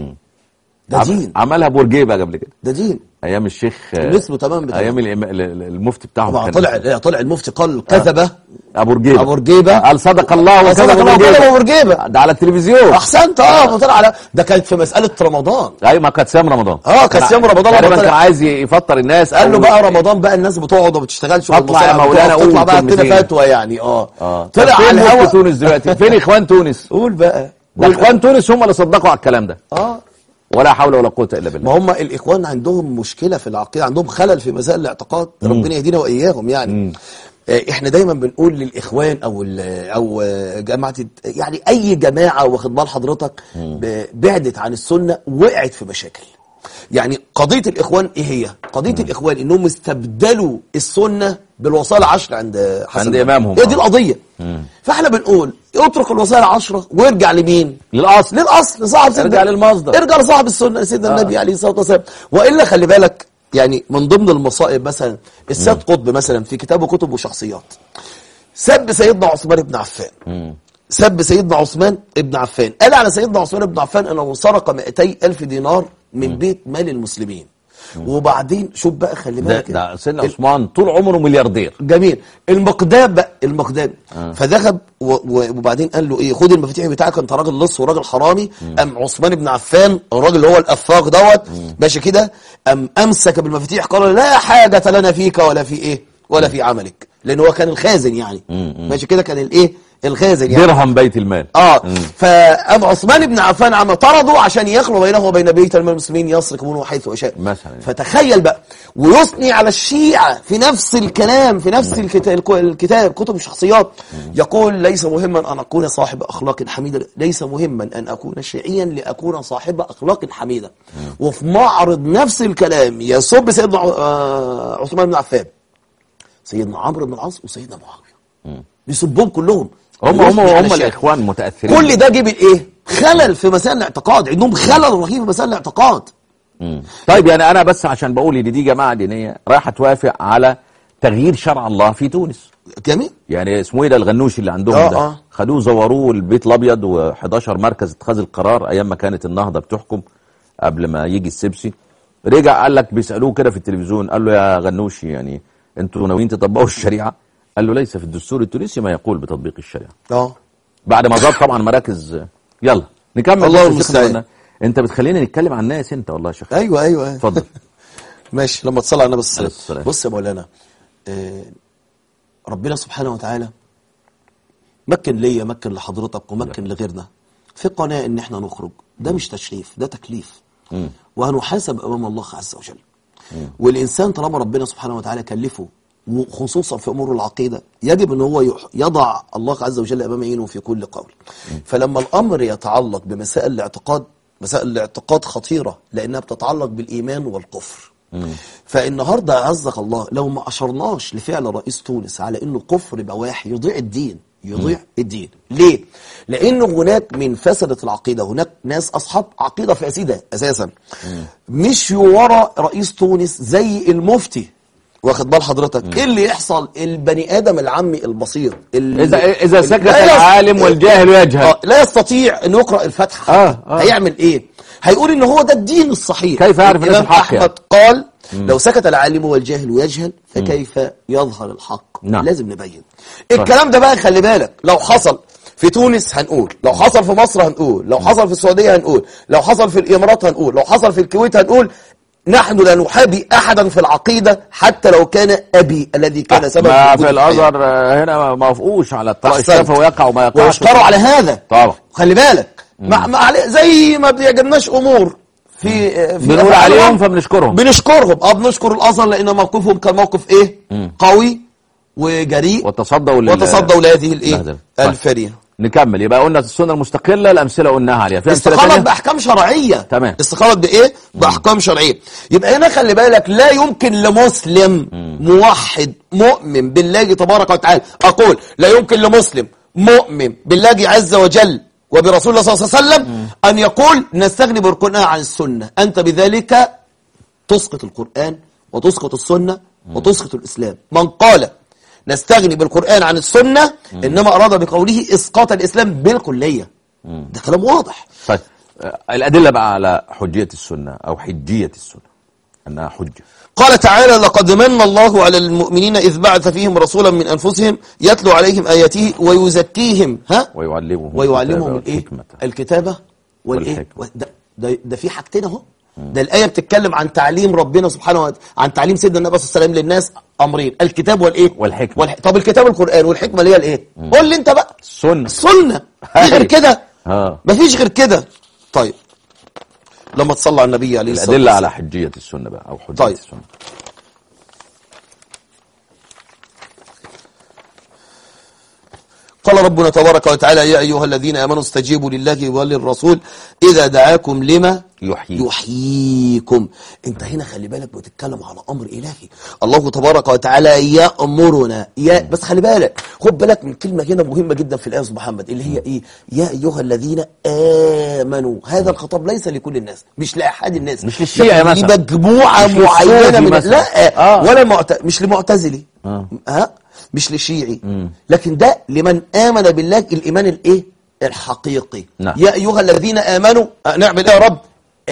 ده عم- دين عملها بورجيبه قبل كده ده دين ايام الشيخ مثله تمام بتمام. ايام الإم- ال- ال- المفتي بتاعهم طبعا كان طلع لا، طلع المفتي قال كذبه ابو رجيبه أبو رجيبة. قال صدق الله وكذب صدق الله أبو وكذب رجيبة. أبو رجيبة. ده على التلفزيون احسنت اه طلع على ده كانت في مساله رمضان ايوه ما كانت صيام رمضان آه، كانت صيام رمضان تقريبا لما كان طلع. عايز يفطر الناس قال له أو- بقى رمضان بقى الناس بتقعد وما بتشتغلش اطلع يا والمصالح مولانا بتقعد، تطلع قول بقى عندنا كلمتين. فتوى يعني اه اه طلع طب فين على مفتي الهوا تونس دلوقتي فين اخوان تونس قول بقى ده قول اخوان تونس هم اللي صدقوا على الكلام ده اه ولا حول ولا قوه الا بالله ما هم الاخوان عندهم مشكله في العقيده عندهم خلل في مسائل الاعتقاد ربنا يهدينا واياهم يعني آه، احنا دايما بنقول للاخوان او ال- او آه، جماعه الت- يعني اي جماعه واخد بال حضرتك ب- بعدت عن السنه وقعت في مشاكل يعني قضيه الاخوان ايه هي قضيه الاخوان انهم استبدلوا السنه بالوصايا العشر عند حسن عند البنا. إمامهم. هي دي آه. القضيه فاحنا بنقول اترك الوصايا العشره وارجع لمين للاصل للاصل لصاحب سيدنا ارجع للمصدر. ارجع لصاحب السنه سيدنا آه. النبي عليه الصلاه والسلام والا خلي بالك يعني من ضمن المصائب مثلا السيد قطب مثلا في كتابه كتب وشخصيات سب سيدنا عثمان بن عفان سب سيدنا عثمان بن عفان قال على سيدنا عثمان بن عفان انه سرق 200 الف دينار من بيت مال المسلمين وبعدين شوف بقى خلي ده, بالك ده سيدنا عثمان طول عمره ملياردير جميل المقدام بقى المقدام فذهب و- و- وبعدين قال له ايه خد المفاتيح بتاعك انت راجل لص وراجل حرامي ام عثمان بن عفان الراجل اللي هو الافاق دوت ماشي كده ام امسك بالمفاتيح قال لا حاجه لنا فيك ولا في ايه ولا في عملك لان هو كان الخازن يعني ماشي كده كان الايه الخازن يعني درهم بيت المال اه فأم عثمان بن عفان عم طردوا عشان يخلو بينه وبين بيت المسلمين يسرق منه حيث يشاء مثلا. فتخيل بقى ويثني على الشيعة في نفس الكلام في نفس الكتاب, الكتاب كتب الشخصيات يقول ليس مهما أن أكون صاحب أخلاق حميدة ليس مهما أن أكون شيعيا لأكون صاحب أخلاق حميدة وفي معرض نفس الكلام يسب سيدنا ع- آه، عثمان بن عفان سيدنا عمرو بن العاص وسيدنا معاوية بيسبهم كلهم هم هم ويثني على هم الشيعة. الاخوان متاثرين كل ده جيب الايه خلل في مسائل الاعتقاد عندهم خلل رهيب في مسائل الاعتقاد مم. طيب يعني انا بس عشان بقول ان دي جماعه دينيه رايحه توافق على تغيير شرع الله في تونس جميل يعني اسمه ايه ده الغنوشي اللي عندهم آه، ده آه. خدوه زوروه البيت الابيض و11 مركز اتخاذ القرار ايام ما كانت النهضه بتحكم قبل ما يجي السبسي رجع قال لك بيسالوه كده في التلفزيون قال له يا غنوشي يعني انتوا ناويين تطبقوا الشريعه قال له ليس في الدستور التونسي ما يقول بتطبيق الشريعه اه بعد ما زاد طبعا مراكز يلا نكمل الله بس يا المستعان. شيخنا. انت بتخلينا نتكلم عن الناس انت والله يا شيخ ايوه ايوه أيوة. اتفضل ماشي لما تصلي على النبي صلى عليه الله الصلاة عليه وسلم بص يا مولانا آه ربنا سبحانه وتعالى مكن ليا مكن لحضرتك ومكن لغيرنا في قناة ان احنا نخرج ده مش تشريف ده تكليف وهنحاسب امام الله عز وجل والانسان طالما ربنا سبحانه وتعالى كلفه وخصوصا في امور العقيده يجب ان هو يح- يضع الله عز وجل امام عينه في كل قول فلما الامر يتعلق بمسائل الاعتقاد مسائل الاعتقاد خطيره لانها بتتعلق بالايمان والكفر فالنهارده عزك الله لو ما اشرناش لفعل رئيس تونس على انه كفر بواح يضيع الدين يضيع الدين ليه لانه هناك من فسده العقيده هناك ناس اصحاب عقيده فاسده اساسا مشيوا ورا رئيس تونس زي المفتي واخد بال حضرتك ايه اللي يحصل البني ادم العامي البسيط اللي اذا اذا سكت لا يس- العالم والجاهل يجهل آه، لا يستطيع ان يقرا الفاتحه آه، آه. هيعمل ايه هيقول ان هو ده الدين الصحيح كيف يعرف الناس الإمام الحق احمد يعني؟ قال لو سكت العالم والجاهل يجهل فكيف يظهر الحق نعم. لازم نبين الكلام ده بقى خلي بالك لو حصل في تونس هنقول لو حصل في مصر هنقول لو حصل في السعوديه هنقول لو حصل في الامارات هنقول لو حصل في الكويت هنقول نحن لا نحابي احدا في العقيده حتى لو كان ابي الذي كان سبب ما وجود في الحياة. الازهر آه، هنا ما وافقوش على الطلاق أحسنت. الشفوي ويقع وما يقعش ويشكروا على هذا طبعا خلي بالك ما ما علي زي ما بيعجبناش امور في في بنقول أفعالهم، عليهم فبنشكرهم بنشكرهم اه بنشكر الازهر لان موقفهم كان موقف ايه قوي وجريء وتصدوا لل- وتصدوا لهذه الايه لهذا. طيب. الفريه نكمل يبقى قلنا السنه المستقله الامثله قلناها عليها في امثله استقامت تانية؟ باحكام شرعيه تمام. استقامت بايه باحكام شرعيه يبقى هنا خلي بالك لا يمكن لمسلم موحد مؤمن بالله تبارك وتعالى اقول لا يمكن لمسلم مؤمن بالله عز وجل وبرسول الله صلى الله عليه وسلم ان يقول نستغني بالقران عن السنه انت بذلك تسقط القرآن وتسقط السنة وتسقط الإسلام من قال نستغني بالقرآن عن السنة إنما أراد بقوله إسقاط الإسلام بالكلية ده كلام واضح طيب آه، الادله بقى على حجيه السنه او حجيه السنه انها حجه قال تعالى لقد من الله على المؤمنين إذ بعث فيهم رسولا من أنفسهم يتلو عليهم آياته ويزكيهم ها ويعلمهم ويعلمهم الكتاب الايه والحكمة. الكتابه والايه والحكمة. ده ده, ده في حاجتين اهو ده الايه بتتكلم عن تعليم ربنا سبحانه وتعالى عن تعليم سيدنا النبي صلى الله عليه وسلم للناس امرين الكتاب والايه والحكمة. والح... طب الكتاب القران والحكمه اللي هي الايه قول لي انت بقى السنه السنه في غير أيوة. كده اه مفيش غير كده طيب لما تصلى على النبي عليه الصلاه الادله والسلام على حجيه السنه بقى او حجيه طيب. السنه قال قال ربنا تبارك وتعالى يا أيها الذين آمنوا استجيبوا لله وللرسول إذا دعاكم لما يحيي يحييكم انت هنا خلي بالك بتتكلم على امر الهي الله تبارك وتعالى يامرنا يا بس خلي بالك خد بالك من كلمه هنا مهمه جدا في الايه يا أستاذ محمد اللي هي ايه يا ايها الذين امنوا هذا الخطاب ليس لكل الناس مش لاحد الناس مش للشيعة لكن مثلا. لمجموعه مش معينه للصوفي من مثلا. لا آه. ولا معت... مش لمعتزلي آه. ها مش لشيعي لكن ده لمن امن بالله الايمان الايه الحقيقي نعم. يا ايها الذين امنوا آه، نعمل ايه يا رب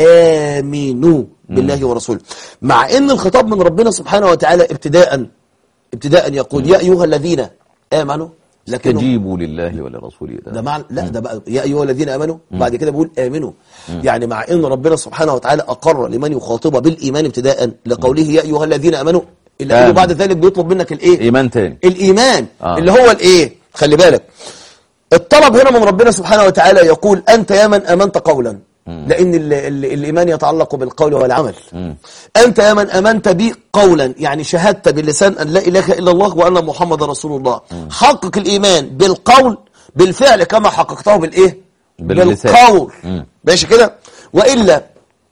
امنوا بالله ورسوله مع ان الخطاب من ربنا سبحانه وتعالى ابتداء ابتداء يقول يا ايها الذين امنوا لكن استجيبوا لله ولرسوله ده مع لا ده بقى يا ايها الذين امنوا بعد كده بيقول امنوا يعني مع ان ربنا سبحانه وتعالى اقر لمن يخاطب بالايمان ابتداء لقوله يا ايها الذين امنوا الا انه آمنوا. بعد ذلك بيطلب منك الايه ايمان تاني الايمان آه. اللي هو الايه خلي بالك الطلب هنا من ربنا سبحانه وتعالى يقول انت يا من امنت قولا لان ال ال الايمان يتعلق بالقول والعمل انت يا من امنت بي قولا يعني شهدت باللسان ان لا اله الا الله وان محمد رسول الله حقق الايمان بالقول بالفعل كما حققته بالايه باللسان. بالقول مم. ماشي كده والا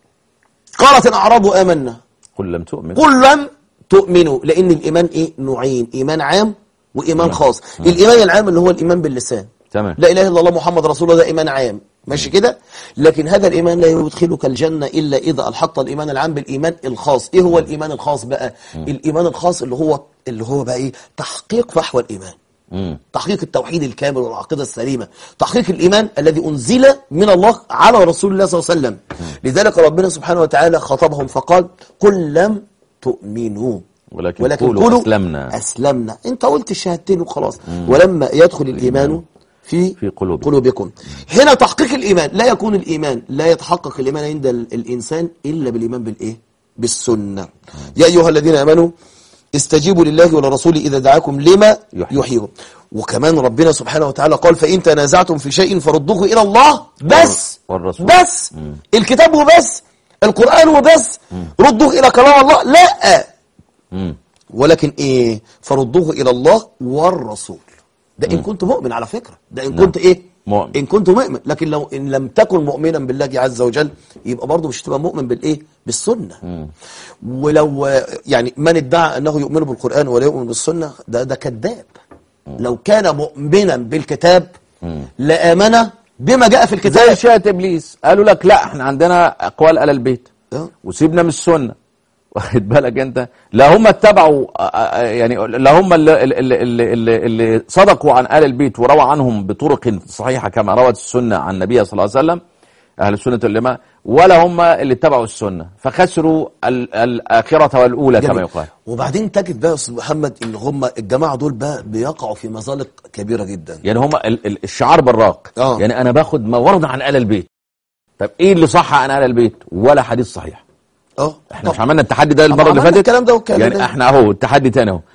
قالت الاعراب امنا قل لم تؤمن قل لم تؤمنوا لان الايمان ايه نوعين ايمان عام وايمان خاص الايمان العام اللي هو الايمان باللسان تمام. لا اله الا الله محمد رسول الله ده ايمان عام ماشي كده لكن هذا الايمان لا يدخلك الجنه الا اذا الحقت الايمان العام بالايمان الخاص ايه هو الايمان الخاص بقى الايمان الخاص اللي هو اللي هو بقى ايه تحقيق فحوى الايمان مم. تحقيق التوحيد الكامل والعقيدة السليمة تحقيق الإيمان الذي أنزل من الله على رسول الله صلى الله عليه وسلم لذلك ربنا سبحانه وتعالى خطبهم فقال قل لم تؤمنوا ولكن قولوا أسلمنا. أسلمنا أنت قلت الشهادتين وخلاص ولما يدخل الإيمان في, في قلوبكم. قلوبكم هنا تحقيق الإيمان لا يكون الإيمان لا يتحقق الإيمان عند ال- الإنسان إلا بالإيمان بالإيه بالسنة يا أيها الذين آمنوا استجيبوا لله ولرسوله إذا دعاكم لما يحيي. يحييهم وكمان ربنا سبحانه وتعالى قال فإن تنازعتم في شيء فردوه إلى الله بس والرسول. بس الكتاب هو بس القرآن هو بس ردوه إلى كلام الله لا مم. ولكن إيه فردوه إلى الله والرسول ده إن كنت مؤمن على فكرة ده إن كنت إيه مؤمن. إن كنت مؤمن لكن لو إن لم تكن مؤمنا بالله عز وجل يبقى برضه مش تبقى مؤمن بالإيه بالسنة ولو آه، يعني من ادعى أنه يؤمن بالقرآن ولا يؤمن بالسنة ده ده كذاب لو كان مؤمنا بالكتاب لآمن بما جاء في زي الكتاب شيعة ابليس قالوا لك لا احنا عندنا اقوال على البيت آه. وسيبنا من السنه واخد بالك انت لا هم اتبعوا آه، آه، يعني لا هم اللي, اللي, اللي, اللي, اللي صدقوا عن ال البيت وروى عنهم بطرق صحيحه كما روت السنه عن النبي صلى الله عليه وسلم اهل السنه والجماعه ولا هم اللي اتبعوا السنه فخسروا ال- الاخره والاولى كما جميل. يقال وبعدين تجد بقى يا استاذ محمد ان هم الجماعه دول بقى بيقعوا في مزالق كبيره جدا يعني هم ال- ال- الشعار براق آه. يعني انا باخد ما ورد عن ال البيت طب ايه اللي صح عن ال البيت ولا حديث صحيح اه احنا طب. مش عملنا التحدي ده المره اللي عملنا فاتت الكلام ده والكلام يعني ده. احنا اهو التحدي تاني اهو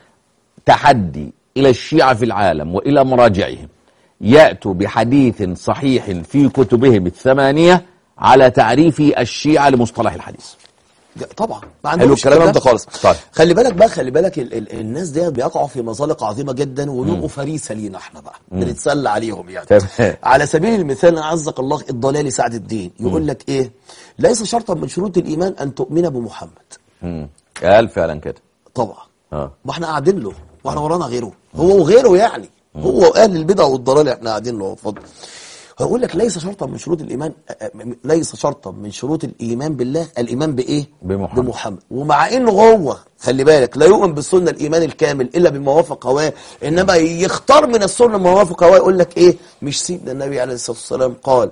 تحدي الى الشيعة في العالم والى مراجعهم ياتوا بحديث صحيح في كتبهم الثمانيه على تعريف الشيعة لمصطلح الحديث ج- طبعا ما عندهمش الكلام الكلام ده؟ ده خالص طيب. خلي بالك بقى خلي بالك ال ال الناس ديت بيقعوا في مزالق عظيمه جدا وبيبقوا فريسه لينا احنا بقى بنتسلى عليهم يعني تمام. على سبيل المثال اعزك الله الضلالي سعد الدين يقول لك ايه ليس شرطا من شروط الايمان ان تؤمن بمحمد مم. قال فعلا كده طبعا اه ما احنا قاعدين له واحنا ورانا غيره هو وغيره يعني هو واهل البدع والضلال احنا قاعدين له اتفضل هقول لك ليس شرطا من شروط الايمان أ- أ- ليس شرطا من شروط الايمان بالله الايمان بايه بمحمد. بمحمد ومع انه هو خلي بالك لا يؤمن بالسنه الايمان الكامل الا بما وافق هواه انما يختار من السنه ما وافق هواه يقول لك ايه مش سيدنا النبي عليه الصلاه والسلام قال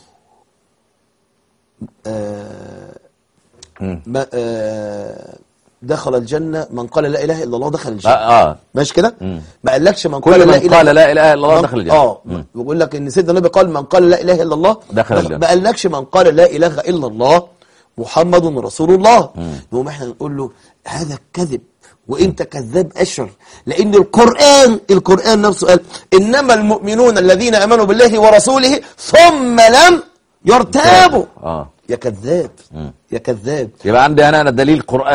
آه ما آه دخل الجنه من قال لا اله الا الله دخل الجنه اه, آه. ماشي كده ما قالكش من كل قال من لا اله قال لا اله الا الله من- دخل الجنه اه بيقول لك ان سيدنا النبي قال من قال لا اله الا الله دخل الجنة. ما قالكش من قال لا اله الا الله محمد رسول الله نقوم احنا نقول له هذا كذب وانت كذاب اشر لان القران القران نفسه قال انما المؤمنون الذين امنوا بالله ورسوله ثم لم يرتابوا اه يا كذاب يا كذاب يبقى عندي انا أنا دليل قراني اهو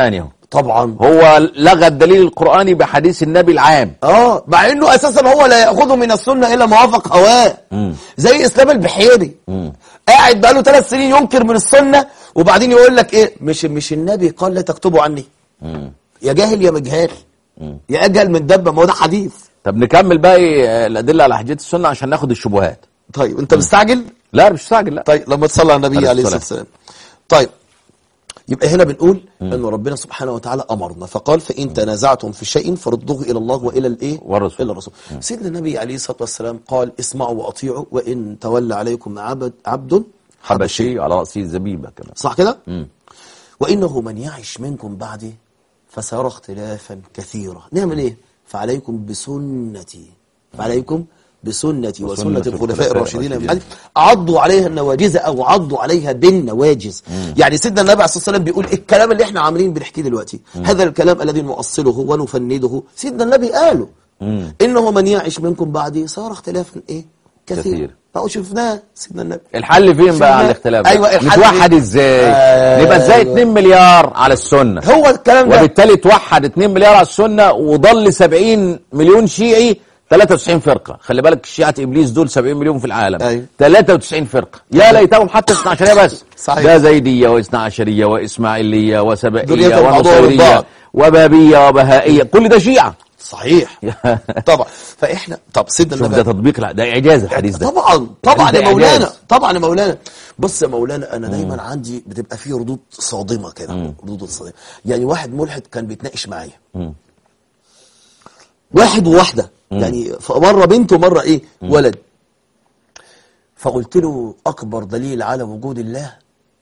طبعا هو لغى الدليل القرآني بحديث النبي العام اه مع انه اساسا هو لا ياخذه من السنه الا ما وافق هواه زي اسلام البحيري قاعد بقاله ثلاث سنين ينكر من السنه وبعدين يقول لك ايه مش مش النبي قال لا تكتبوا عني يا جاهل يا مجهال يا اجهل من دبه ما هو ده حديث طب نكمل باقي آه، الأدلة على حجية السنة عشان ناخد الشبهات طيب انت مستعجل لا مش مستعجل لا طيب لما تصلي على النبي عليه عليه الصلاه الصلاة والسلام طيب يبقى هنا بنقول ان ربنا سبحانه وتعالى امرنا فقال فان تنازعتم في شيء فردوه الى الله والى الايه والرسول. الى الرسول سيدنا النبي عليه الصلاه والسلام قال اسمعوا واطيعوا وان تولى عليكم عبد عبد حبشي على رأسه زبيبة كمان صح كده وانه من يعش منكم بعدي فسيرى اختلافا كثيرا نعمل ايه فعليكم بسنتي فعليكم بسنتي وسنة الخلفاء الراشدين من بعدي عضوا عليها النواجذ او عضوا عليها بالنواجذ يعني سيدنا النبي عليه الصلاه والسلام بيقول الكلام اللي احنا عاملين بنحكيه دلوقتي هذا الكلام الذي نؤصله ونفنده سيدنا النبي قاله انه من يعش منكم بعدي صار اختلافا ايه كثير, كثير. فهو شفناه سيدنا النبي الحل فين بقى على شفنا- الاختلاف ده؟ أيوة، الحل نتوحد فين؟ ازاي أيوة. نبقى ازاي 2 مليار على السنة هو الكلام ده وبالتالي توحد 2 مليار على السنة وضل 70 مليون شيعي 93 فرقة خلي بالك شيعة إبليس دول 70 مليون في العالم أيوة. 93 فرقة يا ليتهم حتى 12 بس صحيح. ده زيدية واثنا عشرية وإسماعيلية وسبائية ذرية بعضها من ونصيرية بعض. وبابية وبهائية كل ده شيعة صحيح طبعا فاحنا طب سيدنا شوف النبي ده تطبيق لا ده إعجاز الحديث ده طبعا طبعا ده يا مولانا إعجاز. طبعا يا مولانا بص يا مولانا انا دايما عندي بتبقى فيه ردود صادمه كده ردود صادمه يعني واحد ملحد كان بيتناقش معايا واحد وواحده يعني مره بنت ومره ايه ولد فقلت له اكبر دليل على وجود الله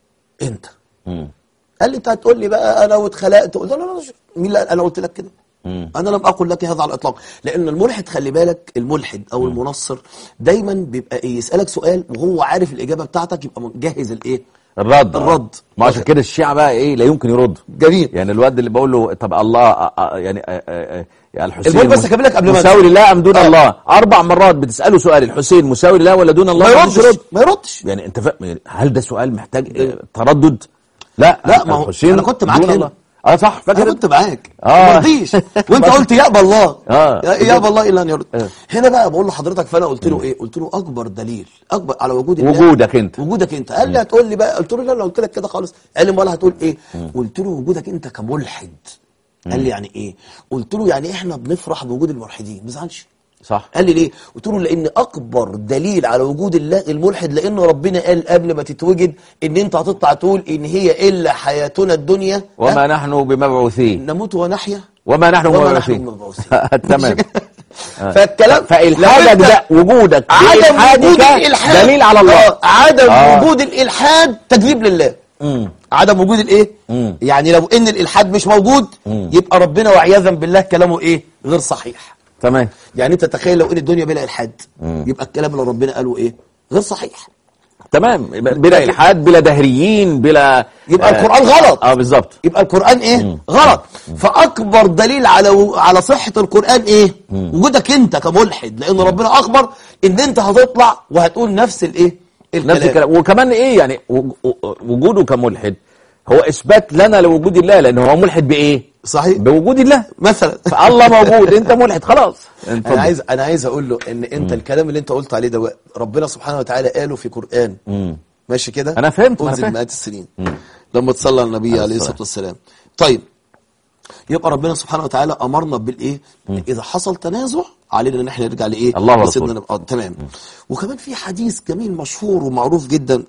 انت مم. قال لي انت هتقول لي بقى انا واتخلقت قلت له لا لا لا مين اللي قال؟ انا قلت لك كده مم. انا لم اقل لك هذا على الاطلاق لان الملحد خلي بالك الملحد او المنصر دايما بيبقى ايه يسالك سؤال وهو عارف الاجابه بتاعتك يبقى مجهز الايه الرد آه. الرد. ما عشان كده الشيعة بقى ايه لا يمكن يرد جميل يعني الواد اللي بقول له طب الله آه، آه، يعني آه، آه، آه، الحسين المهم بس مس- أكمل لك قبل ما مساوي أنسى. لله ام دون آه. الله اربع مرات بتساله سؤال الحسين مساوي لله ولا دون الله ما رضيش يردش ما يردش يعني انت فاهم يعني هل ده سؤال محتاج آه، تردد لا لا، ما هو الحسين أنا كنت معاك دون هنا. الله. اه صح انا فاكر كنت معاك آه. ما رضيش وانت قلت يقبل الله آه. يا- يقبل الله الا ان يرد آه. هنا بقى بقول لحضرتك فانا قلت له ايه قلت له اكبر دليل اكبر على وجود الله وجودك انت. وجودك انت قال لي هتقول لي بقى قلت له لا لا قلت لك كده خالص قال لي امال هتقول ايه قلت له وجودك انت كملحد قال لي يعني ايه قلت له يعني احنا بنفرح بوجود الملحدين ما تزعلش صح قال لي ليه؟ قلت له لان اكبر دليل على وجود الله الملحد لان ربنا قال قبل ما تتوجد ان انت هتطلع تقول ان هي الا حياتنا الدنيا وما ها؟ نحن بمبعوثين نموت ونحيا وما نحن وما بمبعوثين نحن بمبعوثين. تمام فالكلام فالحادك لو ده أنت- وجودك عدم بإلحادك وجود الالحاد دليل على الله آه، عدم آه. وجود الالحاد تكذيب لله مم. عدم وجود الايه مم. يعني لو ان الالحاد مش موجود يبقى ربنا وعياذا بالله كلامه ايه غير صحيح تمام يعني انت تخيل لو ان الدنيا بلا الحاد يبقى الكلام اللي ربنا قاله ايه غير صحيح تمام بلا الحاد بلا دهريين بلا يبقى آه، القرآن غلط. اه بالظبط يبقى القرآن ايه غلط فأكبر دليل على و... على صحة القرآن ايه وجودك انت كملحد لأن ربنا أخبر ان انت هتطلع وهتقول نفس الايه نفس الكلام وكمان ايه يعني و- و- وجوده كملحد هو اثبات لنا لوجود الله لان هو ملحد بايه صحيح بوجود الله مثلا فالله موجود انت ملحد خلاص اتفضل. انا عايز انا عايز اقول له ان انت الكلام اللي انت قلت عليه ده ربنا سبحانه وتعالى قاله في قرآن مم. ماشي كده أنا فهمت، أنا انزل فهمت. مئات السنين لما تصلى على النبي عليه الصلاه والسلام طيب يبقى ربنا سبحانه وتعالى امرنا بالايه إن اذا حصل تنازع علينا ان احنا نرجع لايه الله ورسوله. لسيدنا النبي. آه تمام وكمان في حديث جميل مشهور ومعروف جدا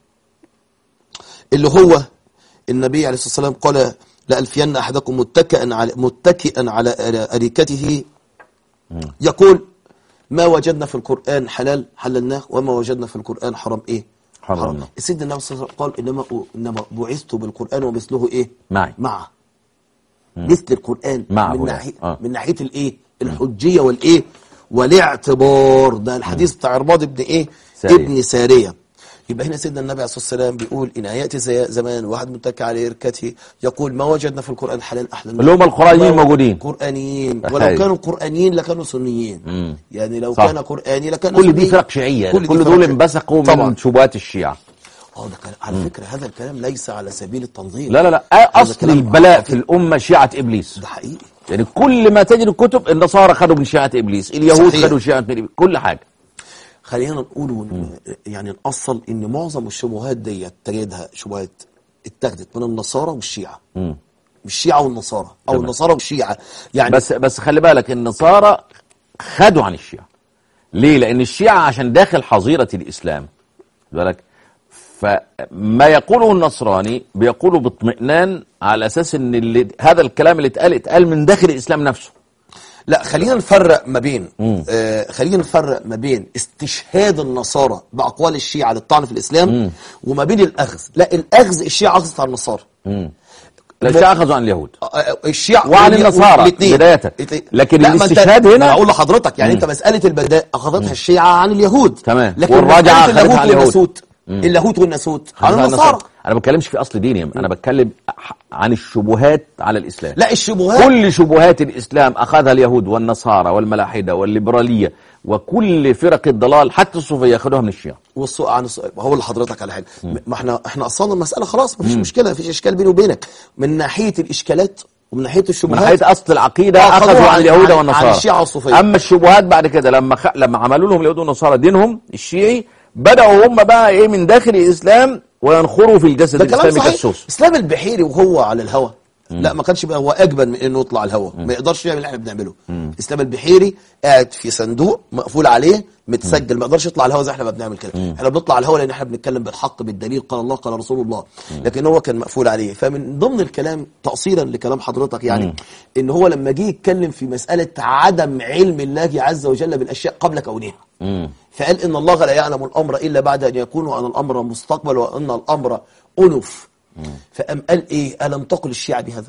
اللي هو النبي عليه الصلاه والسلام قال لألفين احدكم متكئا على متكئا على اريكته يقول ما وجدنا في القرآن حلال حللناه وما وجدنا في القرآن حرام ايه حرمناه. سيدنا النبي صلى الله عليه وسلم قال انما انما بعثت بالقرآن ومثله ايه معي. معه مثل القرآن معه من يعني. ناحية آه. من ناحية الايه الحجية والايه والاعتبار ده الحديث بتاع عرباض ابن ايه سارية. ابن سارية يبقى هنا سيدنا النبي عليه الصلاة والسلام بيقول إن يأتي زي زمان واحد متكئ على إركته يقول ما وجدنا في القرآن حلال أحلى اللي هم القرآنيين موجودين. قرآنيين ولو أيوة. كانوا قرآنيين لكانوا سنيين مم. يعني لو صح. كان قرآني لكان كل دي سني. فرق شيعية كل كل, دي دول فرق شيعية. انبثقوا طبعا من شبهات الشيعة اه ده كلام على فكره هذا الكلام ليس على سبيل التنظير لا لا لا هذا اصل كلام البلاء في خطير. الامه شيعه ابليس ده حقيقي يعني كل ما تجد الكتب النصارى خدوا من شيعه ابليس اليهود صحيح. خدوا شيعه إبليس. كل حاجه خلينا نقول ون- يعني نأصل ان معظم الشبهات ديت تجدها شبهات اتخذت من النصارى والشيعة مم. مش الشيعة والنصارى او تمام. النصارى والشيعة يعني بس بس خلي بالك النصارى خدوا عن الشيعة ليه لان الشيعة عشان داخل حظيرة الاسلام خد بالك فما يقوله النصراني بيقوله باطمئنان على اساس ان اللي هذا الكلام اللي اتقال اتقال من داخل الاسلام نفسه لا خلينا نفرق ما بين آه خلينا نفرق ما بين استشهاد النصارى باقوال الشيعة للطعن في الاسلام وما بين الاخذ لا الاخذ الشيعة اخذت على النصارى لا الشيعة اخذوا عن اليهود آه، آه، الشيعة وعن والي- النصارى والاتنين. بداية. الاتنين. لكن لا، ما أنت- الاستشهاد هنا- ما اقول لحضرتك يعني انت مسألة البداء اخذتها الشيعة عن اليهود تمام. لكن والرجعة مسألة أخذتها اللاهوت عن اليهود. والناسوت اللاهوت والناسوت عن عن النصارى انا ما بتكلمش في اصل دينهم انا بتكلم عن الشبهات على الاسلام لا الشبهات كل شبهات الإسلام أخذها اليهود والنصارى والملاحدة والليبرالية وكل فرق الضلال حتى الصوفية أخذوها من الشيعة والسؤال عن السؤال هقول لحضرتك على حاجه ما احنا احنا اصلنا المساله خلاص مفيش مشكله مفيش اشكال بيني وبينك من ناحيه الاشكالات ومن ناحيه من الشبهات ناحية أصل العقيدة آه، أخذوا خدوها عن عن- اليهود عن- والنصارى عن الشيعة والصوفية. أما الشبهات بعد كده لما خ... لما عملوا لهم اليهود والنصارى دينهم الشيعي بدأوا هم بقى إيه من داخل الإسلام وينخروا في الجسد ده كلام الإسلامي صحيح كالسوس اسلام البحيري وهو على الهوا لا ما كانش بقى هو اجبن من انه يطلع الهوا ما يقدرش يعمل اللي احنا بنعمله اسلام البحيري قاعد في صندوق مقفول عليه متسجل ما يقدرش يطلع الهوا زي احنا ما بنعمل كده احنا بنطلع الهوا لان احنا بنتكلم بالحق بالدليل قال الله قال رسول الله لكن هو كان مقفول عليه فمن ضمن الكلام تأصيلا لكلام حضرتك يعني ان هو لما جه يتكلم في مسألة عدم علم الله عز وجل بالاشياء قبل كونها فقال ان الله لا يعلم الامر الا بعد ان يكون وان الامر مستقبل وان الامر انف فقام قال ايه الم تقل الشيعة بهذا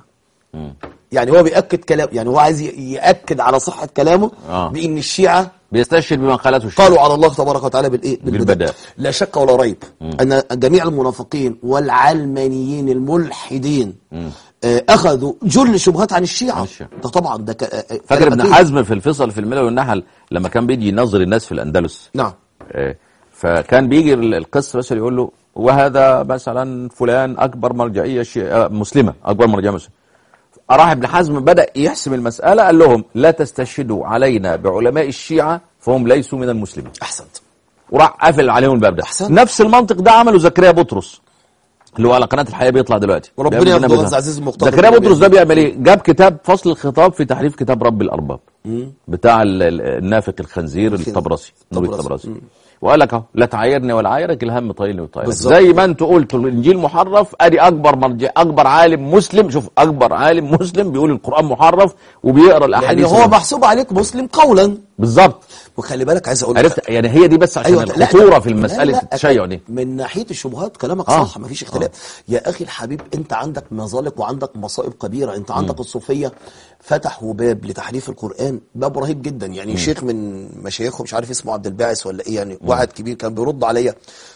يعني هو بيأكد كلام يعني هو عايز ي- يأكد على صحة كلامه آه. بأن الشيعة بيستشهد بما قالته الشيعة قالوا على الله تبارك وتعالى بالايه بالبداء. لا شك ولا ريب ان جميع المنافقين والعلمانيين الملحدين آه، اخذوا جل شبهات عن الشيعة عن الشيعة. ده طبعا ده ك- آه، آه، فاكر كلام ابن أكيد. حزم في الفصل في الملل والنحل لما كان بيجي ينظر الناس في الأندلس نعم إيه. فكان بيجي ال- القس مثلا يقول له وهذا مثلا فلان اكبر مرجعيه شي... آه، مسلمه اكبر مرجعيه مسلمه راح ابن حزم بدا يحسم المساله قال لهم لا تستشهدوا علينا بعلماء الشيعه فهم ليسوا من المسلمين احسنت وراح قافل عليهم الباب ده أحسن. نفس المنطق ده عمله زكريا بطرس اللي هو على قناه الحياه بيطلع دلوقتي وربنا بيعمل يرضى برنامج عز ده. عزيز المقتدر زكريا بالنبي بطرس ده الأمين. بيعمل ايه جاب كتاب فصل الخطاب في تحريف كتاب رب الارباب بتاع ال- ال- النافق الخنزير الطبرسي نور الطبرسي. الطبرسي وقال لك اهو لا تعايرني ولا عايرك الهم طايلني وطايرك بالظبط. زي ما انتوا قلتوا الانجيل محرف ادي اكبر مرجع اكبر عالم مسلم شوف اكبر عالم مسلم بيقول القران محرف وبيقرا لان الاحاديث هو محسوب عليك مسلم قولا بالظبط وخلي بالك عايز اقول لك عرفت يعني هي دي بس عشان أيوة لا، الخطوره لا، في لا، المساله لا، التشيع دي من ناحيه الشبهات كلامك آه. صح مفيش اختلاف يا اخي الحبيب انت عندك مظالق وعندك مصائب كبيره انت عندك الصوفيه فتحوا باب لتحريف القران باب رهيب جدا يعني شيخ من مشايخهم مش عارف اسمه عبد الباعث ولا ايه يعني واحد كبير كان بيرد عليا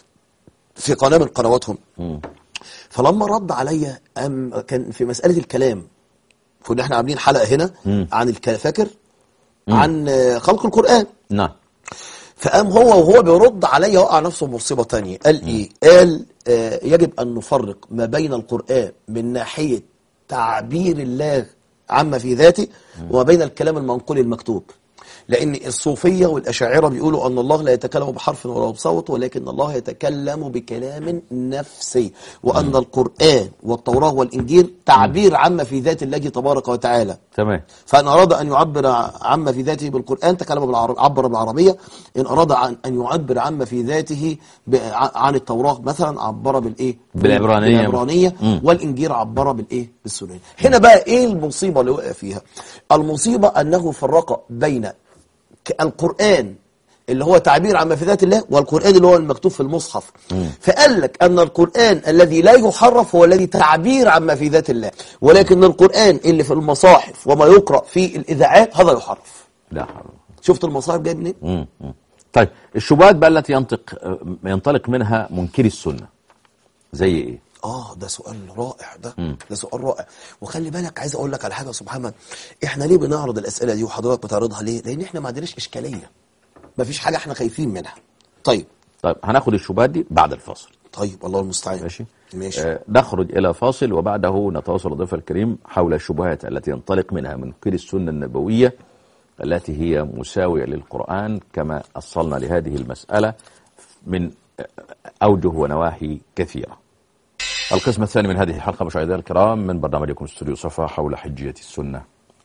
في قناه من قنواتهم فلما رد عليا أم كان في مساله الكلام كنا احنا عاملين حلقه هنا عن الك- فاكر عن آه، خلق القران نعم فقام هو وهو بيرد عليا وقع نفسه مصيبة تانية قال ايه قال آه يجب ان نفرق ما بين القرآن من ناحية تعبير الله عما في ذاته وما بين الكلام المنقول المكتوب لان الصوفية والاشاعرة بيقولوا ان الله لا يتكلم بحرف ولا بصوت ولكن الله يتكلم بكلام نفسي وان القرآن والتوراة والانجيل تعبير عما في ذات الله تبارك وتعالى تمام فإن أراد أن يعبر عما في ذاته بالقرآن تكلم بالعرب عبر بالعربية إن أراد عن أن يعبر عما في ذاته ب- عن التوراة مثلا عبر بالإيه بالعبرانية. بالعبرانية مم. والإنجيل عبر بالإيه بالسورية هنا بقى إيه المصيبة اللي وقع فيها المصيبة أنه فرق بين ك- القرآن اللي هو تعبير عما في ذات الله والقرآن اللي هو المكتوب في المصحف فقال لك أن القرآن الذي لا يحرف هو الذي تعبير عما في ذات الله ولكن القرآن اللي في المصاحف وما يقرأ في الإذاعات هذا يحرف لا حول شفت المصاحف جاي منين؟ مم. مم. طيب الشبهات بقى التي ينطق ينطلق منها منكري السنه زي ايه؟ آه ده سؤال رائع ده ده سؤال رائع وخلي بالك عايز أقول لك على حاجة يا أستاذ محمد إحنا ليه بنعرض الأسئلة دي وحضرتك بتعرضها ليه؟ لأن إحنا ما عندناش إشكالية ما فيش حاجة إحنا خايفين منها طيب طيب هناخد الشبهات دي بعد الفاصل طيب الله المستعان ماشي ماشي آه نخرج الى فاصل وبعده نتواصل الضيف الكريم حول الشبهات التي ينطلق منها من كل السنه النبويه التي هي مساويه للقران كما اصلنا لهذه المساله من آه، اوجه ونواحي كثيره. القسم الثاني من هذه الحلقه مشاهدينا الكرام من برنامجكم استوديو صفا حول حجيه السنه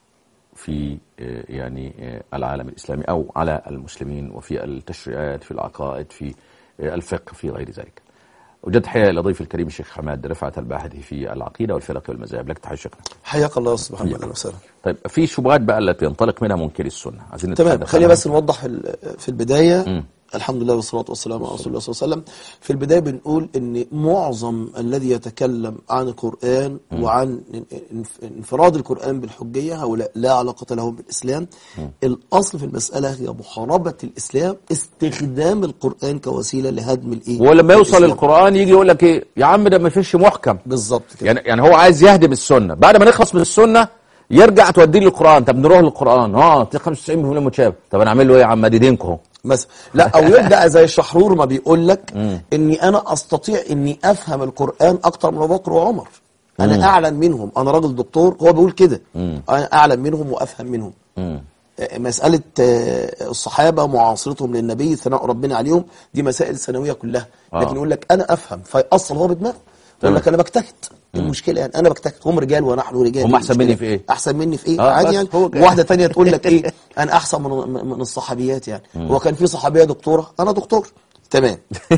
في آه، يعني آه، العالم الاسلامي او على المسلمين وفي التشريعات في العقائد في آه، الفقه في غير ذلك. وجد تحيه الى ضيف الكريم الشيخ حماد رفعت الباحث في العقيده والفرق والمذاهب لك تحيه شيخنا. حياك الله يا استاذ محمد اهلا وسهلا طيب في شبهات بقى التي ينطلق منها منكر السنه عايزين تمام نتحدث خلينا عنها. بس نوضح ال- في البدايه الحمد لله والصلاه والسلام على رسول الله صلى الله عليه وسلم في البدايه بنقول ان معظم الذي يتكلم عن القران وعن انف- انفراد القران بالحجيه هؤلاء لا علاقه لهم بالاسلام الاصل في المساله هي محاربه الاسلام استخدام القران كوسيله لهدم الايه ولما يوصل الإسلام. القران يجي يقول لك ايه يا عم ده ما فيش محكم بالظبط كده يعني يعني هو عايز يهدم السنه بعد ما نخلص من السنه يرجع توديه للقران طب نروح للقران اه 95% متشابه طب انا اعمل له ايه يا عم ادي دينكم اهو مثلا لا او يبدا زي الشحرور ما بيقول لك اني انا استطيع اني افهم القران اكتر من ابو بكر وعمر انا اعلم منهم انا راجل دكتور هو بيقول كده انا اعلم منهم وافهم منهم مم. آه، مسألة آه، الصحابة معاصرتهم للنبي ثناء ربنا عليهم دي مسائل ثانوية كلها آه. لكن يقول لك أنا أفهم فيأصل هو بدماغه يقول لك أنا بجتهد إيه المشكلة يعني أنا بجتهد هم رجال ونحن رجال هم إيه أحسن المشكلة؟ مني في إيه؟ أحسن مني في إيه آه، عادي بس يعني هو كده. واحدة تانية تقول لك إيه أنا أحسن من, من من الصحابيات يعني هو كان في صحابية دكتورة أنا دكتور تمام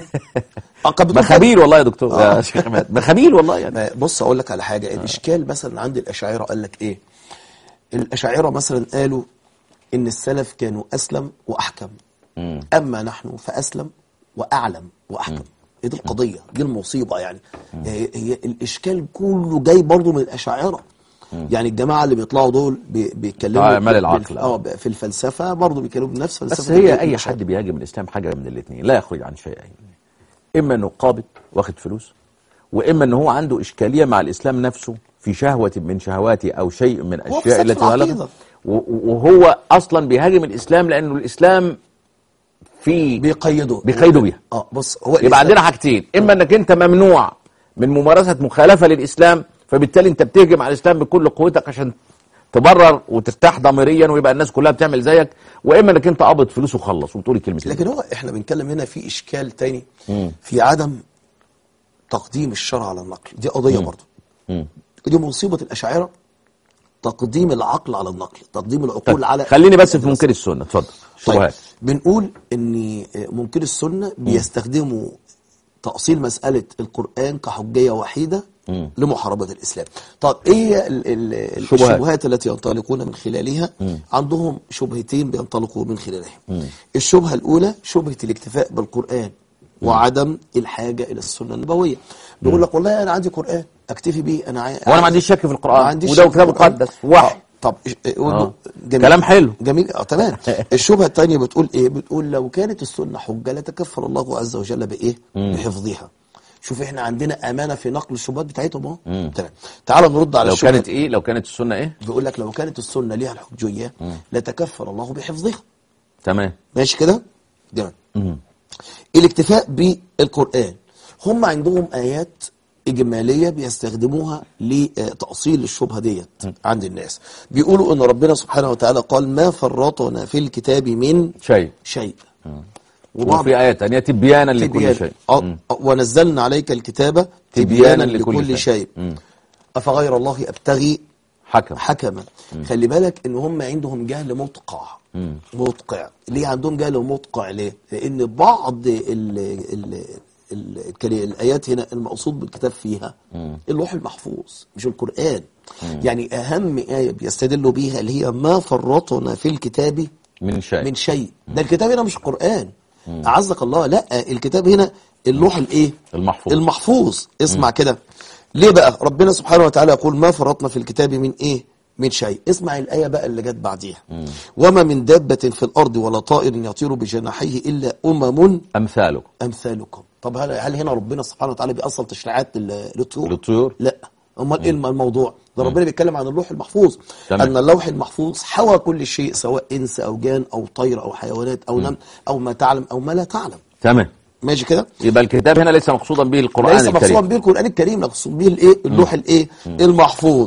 آه، كانت بتقول كده. مخابيل والله يا دكتور آه. يا شيخ حماد مخابيل والله يعني ما- بص اقول لك على حاجه الاشكال مثلا عند الاشاعره قال لك ايه الاشاعره مثلا قالوا ان السلف كانوا اسلم واحكم اما نحن فاسلم واعلم واحكم هي دي القضيه دي المصيبه يعني هي, هي الاشكال كله جاي برضو من الاشاعره يعني الجماعه اللي بيطلعوا دول بي- بيتكلموا آه، مال بال- العقل. اه في الفلسفه برضو بيتكلموا بنفس فلسفه بس هي الجو- اي الأشاعرة. حد بيهاجم الاسلام حاجه من الاثنين لا يخرج عن شيئين اما انه قابض واخد فلوس واما ان هو عنده اشكاليه مع الاسلام نفسه في شهوه من شهواته او شيء من هو الاشياء بس في التي غلبت العقيدة. و- وهو اصلا بيهاجم الاسلام لانه الاسلام في بيقيدوا بيقيدوا بيها اه بص هو يبقى الإسلام- عندنا حاجتين اما انك انت ممنوع من ممارسه مخالفه للاسلام فبالتالي انت بتهجم على الاسلام بكل قوتك عشان تبرر وترتاح ضميريا ويبقى الناس كلها بتعمل زيك واما انك انت قابض فلوس وخلص وتقول الكلمتين لكن هو احنا بنتكلم هنا في اشكال تاني في عدم تقديم الشرع على النقل دي قضيه برضه مم. دي مصيبه الاشاعره تقديم العقل على النقل تقديم العقول على خليني بس في منكر السنه اتفضل طيب شبهات بنقول ان منكر السنه بيستخدموا تأصيل مسألة القرآن كحجية وحيدة لمحاربة الإسلام طب إيه ال- ال- الشبهات. الشبهات التي ينطلقون من خلالها عندهم شبهتين بينطلقوا من خلالها الشبهة الأولى شبهة الاكتفاء بالقرآن وعدم الحاجة إلى السنة النبوية بيقول لك والله أنا عندي قرآن أكتفي بيه أنا عاي... وانا ما عنديش شك في القران ما عنديش وده شك في كتاب القرآن. مقدس وحي آه، طب إيش- قول له. آه. كلام حلو. جميل اه تمام الشبهه الثانيه بتقول ايه بتقول لو كانت السنه حجه لتكفل الله عز وجل بايه بحفظها شوف احنا عندنا امانه في نقل الشبهات بتاعتهم اهو تمام تعال نرد على لو الشبهه كانت ايه لو كانت السنه ايه بيقول لك لو كانت السنه ليها الحجيه لتكفل الله بحفظها تمام ماشي كده تمام الاكتفاء بالقرآن هم عندهم آيات إجمالية بيستخدموها لتأصيل الشبهة ديت عند الناس بيقولوا أن ربنا سبحانه وتعالى قال ما فرطنا في الكتاب من شيء شيء وفي آية تانية تبيانا لكل تبيان. شيء آه، مم. ونزلنا عليك الكتاب تبيانا تبيانا لكل لكل شيء. شيء مم. أفغير الله أبتغي حكم حكما خلي بالك ان هم عندهم جهل مدقع مدقع ليه عندهم جهل مدقع ليه لان بعض ال ال ال الكلي- الايات هنا المقصود بالكتاب فيها اللوح المحفوظ مش القران يعني اهم ايه بيستدلوا بيها اللي هي ما فرطنا في الكتاب من شيء من شيء ده الكتاب هنا مش القران اعزك الله لا الكتاب هنا اللوح الايه المحفوظ. المحفوظ اسمع كده ليه بقى ربنا سبحانه وتعالى يقول ما فرطنا في الكتاب من ايه من شيء اسمع الآية بقى اللي جت بعديها وما من دابة في الأرض ولا طائر يطير بجناحيه إلا أمم أمثالك أمثالكم طب هل, هل هنا ربنا سبحانه وتعالى بيأصل تشريعات لل- للطيور للطيور؟ لا امال ايه الم- الموضوع ده ربنا بيتكلم عن اللوح المحفوظ تمام. ان اللوح المحفوظ حوى كل شيء سواء انس او جان او طير او حيوانات او نمل او ما تعلم او ما لا تعلم تمام ماشي كده يبقى الكتاب هنا ليس مقصودا به القرآن ليس مقصودا الكريم به القرآن الكريم مقصود به الايه اللوح الايه المحفوظ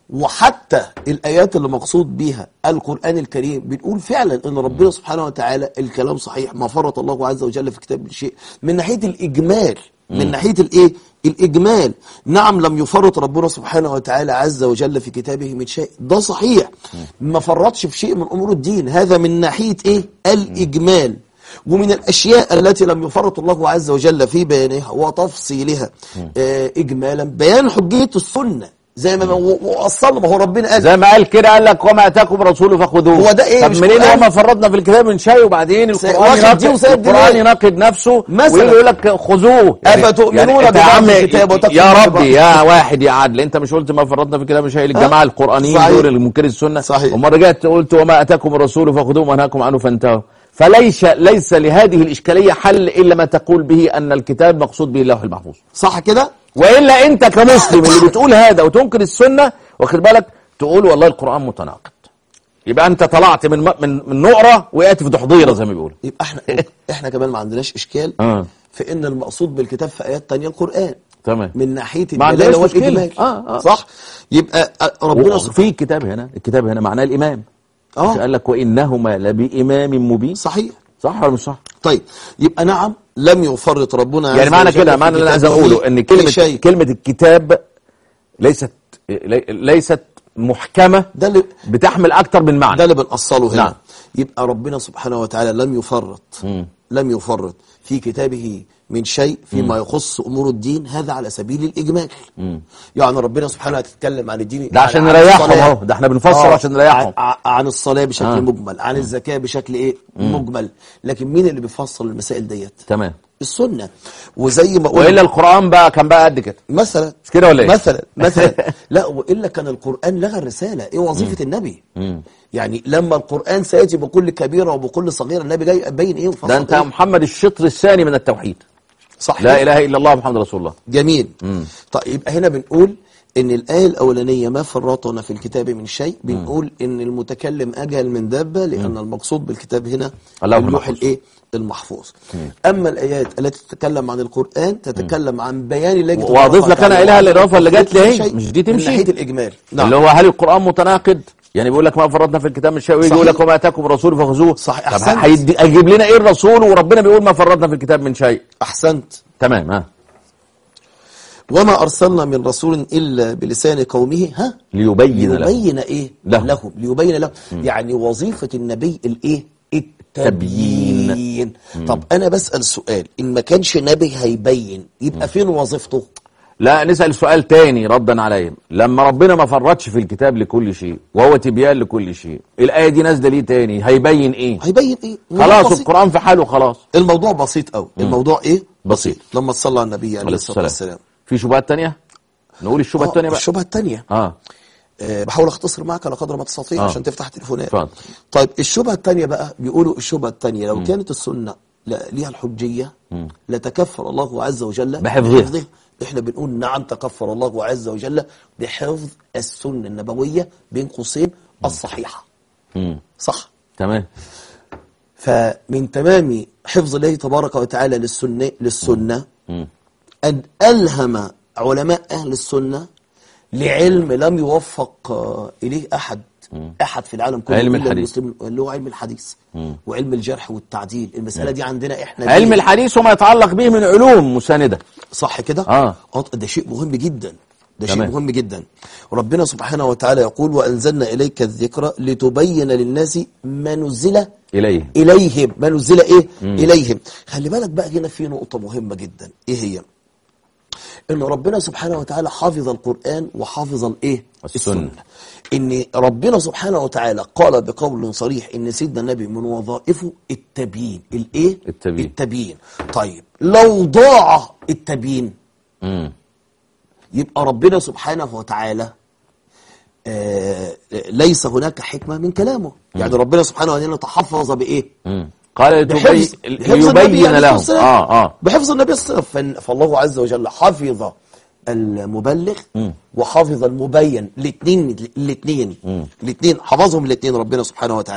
وحتى الآيات اللي مقصود بيها القرآن الكريم بنقول فعلا ان ربنا سبحانه وتعالى الكلام صحيح ما فرط الله عز وجل في كتاب شيء من ناحية الإجمال من ناحية الايه الإجمال نعم لم يفرط ربنا سبحانه وتعالى عز وجل في كتابه من شيء ده صحيح ما فرطش في شيء من أمور الدين هذا من ناحية ايه الإجمال ومن الأشياء التي لم يفرط الله عز وجل في بيانها وتفصيلها آه إجمالا بيان حجية السنة زي ما وصلنا ما هو ربنا قال زي ما قال كده قال لك وما اتاكم الرسول فخذوه هو ده إيه؟ طب مش منين قرآن؟ وما فرطنا في الكتاب من شيء وبعدين سي- القران واخد دي يناقض وسايب دي القران ليه؟ يناقض نفسه مثلا. ويقول لك خذوه أفتؤمنون أنت يا ببعض عم الكتاب وتكفرون يا ببعض؟ ربي يا واحد يا عدل انت مش قلت ما فرطنا في الكتاب من شيء للجماعه القرانيين صحيح. دول المنكر السنه صحيح. ومره رجعت قلت وما اتاكم الرسول فخذوه وما نهاكم عنه فانتهوا فليس ليس لهذه الاشكاليه حل الا ما تقول به ان الكتاب مقصود به اللوح المحفوظ صح كده والا انت كمسلم اللي بتقول هذا وتنكر السنه واخد بالك تقول والله القران متناقض يبقى انت طلعت من م- من من نقره وقعت في دحضيره زي ما بيقولوا يبقى احنا احنا كمان ما عندناش اشكال اه في ان المقصود بالكتاب في ايات تانية القرآن تمام من ناحية ما الدلالة عندناش مشكلة. والإجمال آه، آه. صح يبقى آه، ربنا سبحانه في كتاب هنا الكتاب هنا معناه الامام آه. مش قال لك وانهما لبامام مبين صحيح صح ولا مش صح طيب يبقى نعم لم يفرط ربنا يعني عز معنى وجل كده في معنى اللي انا عايز كتابه اقوله ان في كلمه شيء. كلمه الكتاب ليست لي- ليست محكمه ده اللي بتحمل اكتر من ده معنى اللي بنأصله هنا نعم. يبقى ربنا سبحانه وتعالى لم يفرط لم يفرط في كتابه من شيء فيما يخص امور الدين هذا على سبيل الاجمال يعني ربنا سبحانه وتعالى يتكلم عن الدين ده عشان عن نريحهم الصلاة. اهو ده احنا بنفسر آه، عشان نريحهم عن, عن الصلاه بشكل آه. مجمل عن الزكاه بشكل ايه مجمل لكن مين اللي بيفصل المسائل ديت تمام السنه وزي ما قلنا والا القران بقى كان بقى قد كده مثلا مش كده ولا ايه؟ مثلا مثلا لا والا كان القران لغى الرساله ايه وظيفه النبي يعني لما القران سياتي بكل كبيره وبكل صغيره النبي جاي يبين ايه وفصل ده انت يا إيه؟ محمد الشطر الثاني من التوحيد صح لا اله الا الله محمد رسول الله جميل طيب يبقى هنا بنقول ان الايه الاولانيه ما فرطنا في الكتاب من شيء بنقول ان المتكلم اجهل من دابه لان المقصود بالكتاب هنا اللوح اللوح المحفوظ. الايه المحفوظ اما الايات التي تتكلم عن القران تتكلم عن بيان الله تبارك واضيف لك انا وتعالى اليها الاضافه اللي جات لي شيء اهي مش دي من تمشي ناحيه الاجمال اللي هو هل القران متناقض يعني بيقول لك ما فرطنا في الكتاب من شيء ويجي يقول صحيح. لك وما اتاكم الرسول فخذوه صحيح، طب أحسنت. هيدي- هيجيب لنا ايه الرسول وربنا بيقول ما فرطنا في الكتاب من شيء احسنت تمام ها وما ارسلنا من رسول الا بلسان قومه ها ليبين له ليبين ايه لهم. لهم ليبين لهم يعني وظيفة النبي الايه التبيين طب انا بسأل سؤال ان ما كانش نبي هيبين يبقى فين وظيفته لا نسأل سؤال تاني ردا عليه لما ربنا ما فرطش في الكتاب لكل شيء وهو تبيان لكل شيء الآية دي نازلة ليه تاني هيبين ايه هيبين ايه الموضوع خلاص بسيط. القرآن في حاله خلاص الموضوع بسيط قوي الموضوع ايه بسيط. لما تصلى على النبي عليه الصلاة والسلام في شبهات تانية نقول الشبهة آه، التانية بقى الشبهة الثانية اه آه بحاول اختصر معك على قدر ما تستطيع آه. عشان تفتح تليفونات اتفضل. طيب الشبهة الثانية بقى بيقولوا الشبهة الثانية لو كانت السنة لا- ليها الحجية لتكفر الله عز وجل بحفظها. احنا بنقول نعم تكفر الله عز وجل بحفظ السنة النبوية بين قوسين الصحيحة مم. صح تمام فمن تمام حفظ الله تبارك وتعالى للسنة للسنة مم. أن ألهم علماء أهل السنة لعلم لم يوفق آه، إليه أحد أحد في العالم كله علم إلا الحديث. المسلمين اللي هو علم الحديث وعلم الجرح والتعديل المسألة دي عندنا إحنا علم دي- الحديث وما يتعلق به من علوم مساندة صح كده آه. آه، ده شيء مهم جدا ده شيء تمام. مهم جدا ربنا سبحانه وتعالى يقول وأنزلنا إليك الذكر لتبين للناس ما نزل إليه إليهم ما نزل إيه إليهم خلي بالك بقى هنا في نقطة مهمة جدا إيه هي إن ربنا سبحانه وتعالى حافظ القرآن وحافظ الإيه السنة. إن ربنا سبحانه وتعالى قال بقول صريح إن سيدنا النبي من وظائفه التبيين الإيه التبيين. التبيين طيب لو ضاع التبيين مم. يبقى ربنا سبحانه وتعالى آه ليس هناك حكمة من كلامه يعني ربنا سبحانه وتعالى تحفظ بإيه مم. قال بحفظ لتبي- بحفظ النبي ليبين عليه لهم الصلاة والسلام. اه اه بحفظ النبي صلى الله عليه وسلم فن- فالله عز وجل حفظ المبلغ وحفظ المبين الاثنين الاثنين الاثنين حفظهم الاثنين ربنا سبحانه وتعالى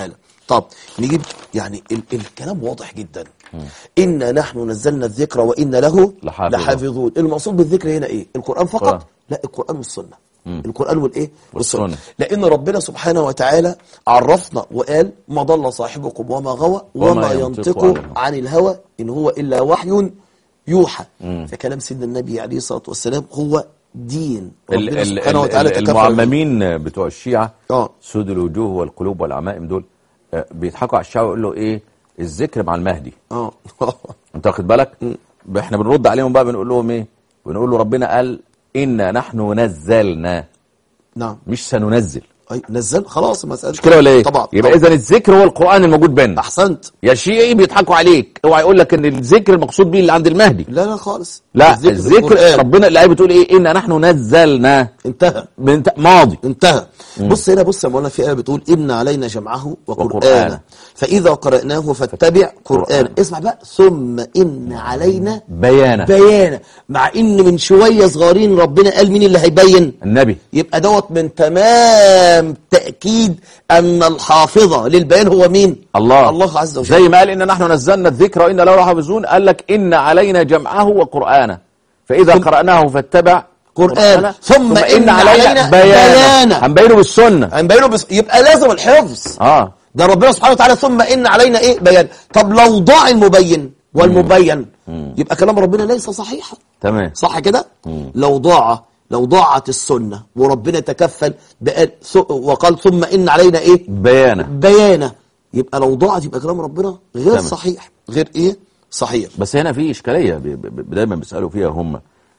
طب نجيب يعني ال الكلام واضح جدا إنا نحن نزلنا الذكر وإنا له لحافظون. لحافظون المقصود بالذكر هنا إيه القرآن فقط القرآن. لا القرآن والسنة القرآن والإيه والسنة. لأن ربنا سبحانه وتعالى عرفنا وقال ما ضل صاحبكم وما غوى وما وما ينطق ينطق عن الهوى. عن الهوى إن هو إلا وحي يوحى فكلام سيدنا النبي عليه الصلاة والسلام هو دين ال- ربنا ال- سبحانه ال- وتعالى ال- تكفل به. المعممين بتوع الشيعة اه سود الوجوه والقلوب والعمائم دول آه، بيضحكوا على الشيعة ويقولوا ايه الذكر مع المهدي اه انت واخد بالك احنا بنرد عليهم بقى بنقول لهم ايه بنقول له ربنا قال انا نحن نزلنا نعم مش سننزل أي نزل خلاص المسألة مش كده ولا ايه طبعا يبقى طبعا. اذا الذكر هو القران الموجود بيننا احسنت يا شيعي بيضحكوا عليك اوعى يقول لك ان الذكر المقصود بيه اللي عند المهدي لا لا خالص لا الذكر بالقرآن. ربنا الايه بتقول ايه انا نحن نزلنا انتهى بنت- ماضي انتهى بص هنا بص يا مولانا في آية بتقول إن علينا جمعه وقرآنه. وقرآنه فإذا قرأناه فاتبع قرآن قرآن. اسمع بقى ثم إن علينا بيانا بيانه مع إن من شوية صغيرين ربنا قال مين اللي هيبين النبي يبقى دوت من تمام تأكيد أن الحافظة للبيان هو مين الله الله عز وجل زي ما قال إن نحن نزلنا الذكر وإنا له لحافظون قال لك إن علينا جمعه وقرآنه فإذا قرأناه فاتبع قرآن. ثم إن علينا بيانه بيانه. هنبينه بالسنة هنبينه بس يبقى لازم الحفظ اه ده ربنا سبحانه وتعالى ثم إن علينا إيه بيان طب لو ضاع المبين والمبين يبقى كلام ربنا ليس صحيحا تمام صح كده لو ضاع لو ضاعت السنة وربنا تكفل بقال ث- وقال ثم إن علينا إيه بيانه بيانه يبقى لو ضاعت يبقى كلام ربنا غير تمام. صحيح غير إيه صحيح بس هنا في إشكالية بي- بي- بي- دايما بيسألوا فيها هم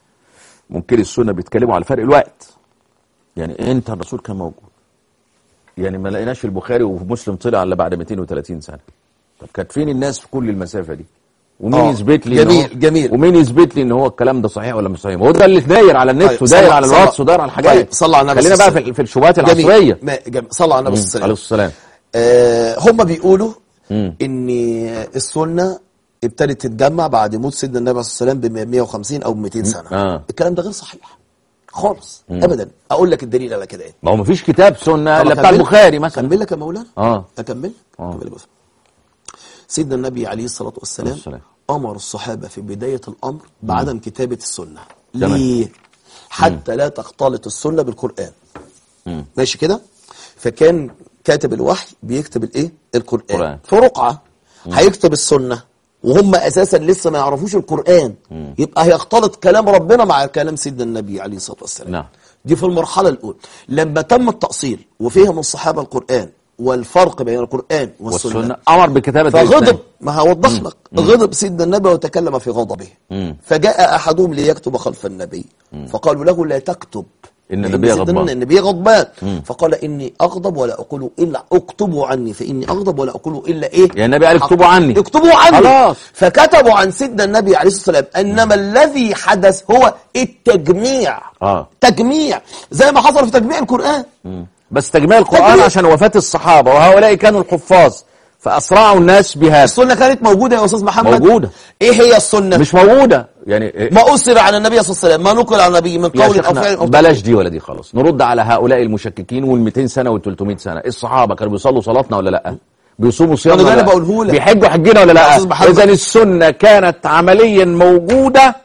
منكري السنة بيتكلموا على فرق الوقت يعني امتى الرسول كان موجود يعني ما لقيناش في البخاري ومسلم طلع الا بعد 230 سنة طب كانت فين الناس في كل المسافة دي ومين آه، يثبت لي إن جميل، هو جميل. ومين يثبت لي ان هو الكلام ده صحيح ولا مش صحيح ما هو ده اللي داير على النت طيب، وداير صلى- على صلى- الواتس وداير على الحاجات طيب، صلى على النبي خلينا صلى بقى الله في في الشبهات جميل العصرية ما- جميل صلى على النبي صلى الله عليه عليه وسلم السلام آه هم بيقولوا ان السنه ابتدت تتجمع بعد موت سيدنا النبي صلى الله عليه وسلم ب 150 او 200 سنه آه. الكلام ده غير صحيح خالص ابدا اقول لك الدليل على كده ايه ما هو مفيش كتاب سنة طب الا بتاع أكمل- البخاري مثلا اكمل لك يا مولانا اه اكمل آه. اكمل بس سيدنا النبي عليه الصلاه والسلام والسلام. امر الصحابه في بدايه الامر بعدم كتابه السنه تمام. ليه حتى لا تختلط السنه بالقران مم. ماشي كده فكان كاتب الوحي بيكتب الايه القران القرآن. في رقعه هيكتب السنه وهم اساسا لسه ما يعرفوش القران يبقى هيختلط كلام ربنا مع كلام سيدنا النبي عليه الصلاه والسلام نعم. دي في المرحله الاولى لما تم التاصيل وفهم الصحابه القران والفرق بين القران والسنه, والسنة امر بكتابة فغضب الإسلام. ما هوضح لك غضب سيدنا النبي وتكلم في غضبه مم. فجاء احدهم ليكتب خلف النبي فقالوا له لا تكتب إن لأن النبي سيدنا غضبان. النبي غضبان فقال اني اغضب ولا اقول الا اكتبوا عني فاني اغضب ولا اقول الا ايه يا النبي قال حق. اكتبوا عني. اكتبوا عني خلاص. فكتبوا عن سيدنا النبي عليه الصلاه والسلام انما الذي حدث هو التجميع اه تجميع زي ما حصل في تجميع القران بس تجميع القرآن تجميع. عشان وفاة الصحابة وهؤلاء كانوا الحفاظ فأسرعوا الناس بهذا السنه كانت موجوده يا استاذ محمد موجودة. ايه هي السنه مش موجودة يعني إيه؟ ما أسر عن النبي صلى الله عليه وسلم ما نقل عن النبي من يا قول أو شيخنا فعل أو بلاش دي ولا دي خلاص نرد على هؤلاء المشككين وال 200 سنة وال 300 سنة الصحابة كانوا بيصلوا صلاتنا ولا لا بيصوموا صيامنا أنا ده ولا اللي لا؟ بقوله لك. بيحجوا حجنا ولا يا لا أستاذ محمد. إذا السنة كانت عمليا موجودة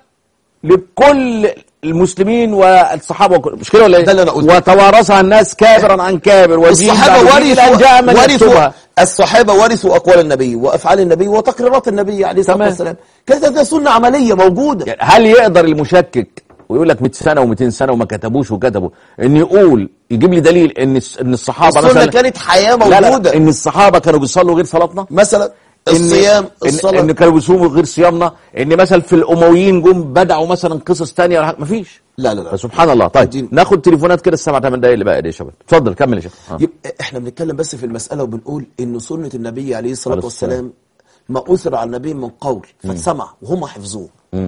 لكل المسلمين والصحابة وكل- مش كده ولا ايه؟ ده اللي أنا قلته. وتوارثها الناس كابرا عن كابر وجيل الصحابة بعد جيل إلى أن جاء من ورثوا ورثوا يكتبها الصحابة ورثوا أقوال النبي وأفعال النبي وتقريرات النبي عليه الصلاة تمام. والسلام كانت هذه سنة عملية موجودة يعني هل يقدر المشكك ويقول لك 100 سنه و200 سنه وما كتبوش وكتبوا ان يقول يجيب لي دليل ان الس- ان الصحابه السنة مثلا كانت حياة لا لا موجودة ان الصحابه كانوا بيصلوا غير صلاتنا مثلا إن- الصيام إن, الصلاة ان كانوا بيصوموا غير صيامنا ان مثلا في الامويين جم بدعوا مثلا قصص تانية ولا حاجه مفيش لا لا لا فسبحان الله طيب الدين. ناخد تليفونات كده السبع ثمان دقايق اللي بقى دي يا شباب اتفضل كمل يا شيخ آه. يبقى احنا بنتكلم بس في المسألة وبنقول ان سنة النبي عليه الصلاة عليه الصلاة والسلام ما أثر على النبي من قول فاتسمع وهم حفظوه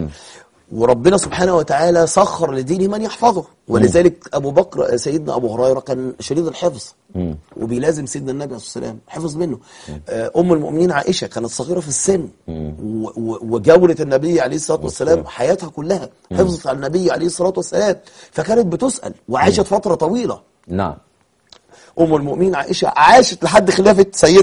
وربنا سبحانه وتعالى سخر لدينه من يحفظه ولذلك أبو بكر سيدنا أبو هريرة كان شديد الحفظ وبيلازم سيدنا النبي عليه الصلاة والسلام حفظ منه آه، أم المؤمنين عائشة كانت صغيرة في السن و- و- وجولة النبي عليه الصلاة والسلام حياتها كلها حفظت على النبي عليه الصلاة والسلام فكانت بتسأل وعاشت فترة طويلة نعم ام المؤمنين عائشه عاشت لحد خلافه سيدنا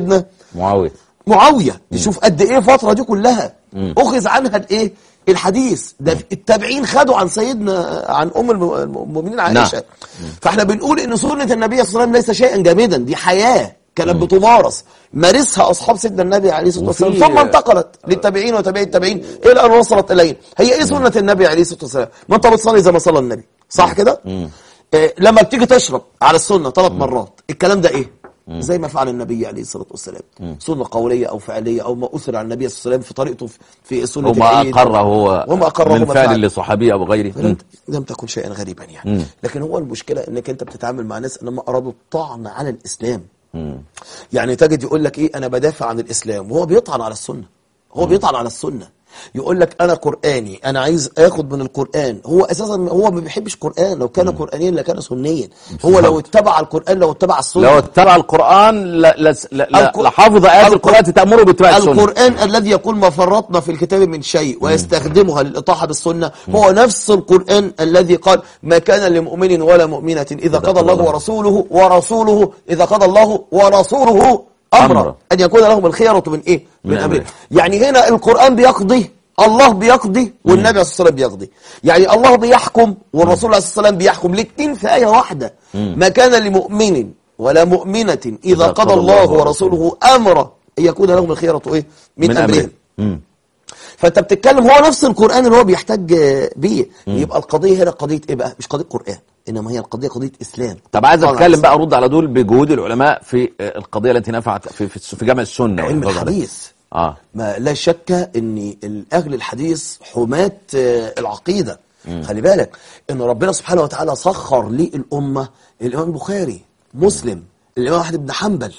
معاويه معاويه تشوف قد ايه الفتره دي كلها اخذ عنها الايه الحديث ده التابعين خدوا عن سيدنا عن ام الم- المؤمنين عائشه نعم. فاحنا بنقول ان سنه النبي صلى الله عليه وسلم ليس شيئا جامدا دي حياه كانت بتمارس مارسها اصحاب سيدنا النبي عليه الصلاه والسلام وفي- ثم انتقلت للتابعين وتابعي التابعين الى ان وصلت الينا هي ايه سنه النبي عليه الصلاه والسلام ما انت بتصلي زي ما صلى النبي صح كده إيه لما بتيجي تشرب على السنه ثلاث مرات الكلام ده ايه زي ما فعل النبي عليه الصلاه والسلام سنه قوليه او فعليه او ما اثر عن النبي صلى الله عليه وسلم في طريقته في- في سنه وما العيد. اقره هو وما اقره من ما فعل فعل. لصحابيه او غيره لم مم. لم تكن شيئا غريبا يعني لكن هو المشكله انك انت بتتعامل مع ناس انما ارادوا الطعن على الاسلام يعني تجد يقول لك ايه انا بدافع عن الاسلام وهو بيطعن على السنه هو بيطعن على السنه يقول لك انا قراني انا عايز اخد من القران هو اساسا هو ما بيحبش قران لو كان قرانيا لكان سنيا هو لو اتبع القران لو اتبع السنه لو اتبع القران لا لا لا, لا القر- لحافظ ايات القر- القران تامره باتباع السنه القرآن الذي يقول ما فرطنا في الكتاب من شيء ويستخدمها للإطاحة بالسنة هو نفس القرآن الذي قال ما كان لمؤمن ولا مؤمنة إذا قضى الله ورسوله ورسوله إذا قضى الله ورسوله أمرا أمرا. أن يكون لهم الخيرة من إيه؟ من من أمره أمره. يعني هنا القرآن بيقضي الله بيقضي والنبي عليه الصلاة والسلام بيقضي يعني الله بيحكم والرسول عليه الصلاة والسلام بيحكم الاثنين في آية واحدة ما كان لمؤمن ولا مؤمنة إذا قضى الله ورسوله أمرا أن يكون لهم الخيرة إيه؟ من, من أمرهم امره مم. فانت بتتكلم هو نفس القران اللي هو بيحتاج آه، بيه يبقى القضيه هنا قضيه ايه بقى مش قضيه قران انما هي القضيه قضيه اسلام طب عايز طبعاً اتكلم على بقى ارد على دول بجهود العلماء في آه، القضيه التي نفعت في في, في جامع السنه علم والحفاظ عليها. الحديث اه ما لا شك ان اهل الحديث حماة آه، العقيده خلي بالك ان ربنا سبحانه وتعالى سخر للامه الامام البخاري مسلم الامام احمد بن حنبل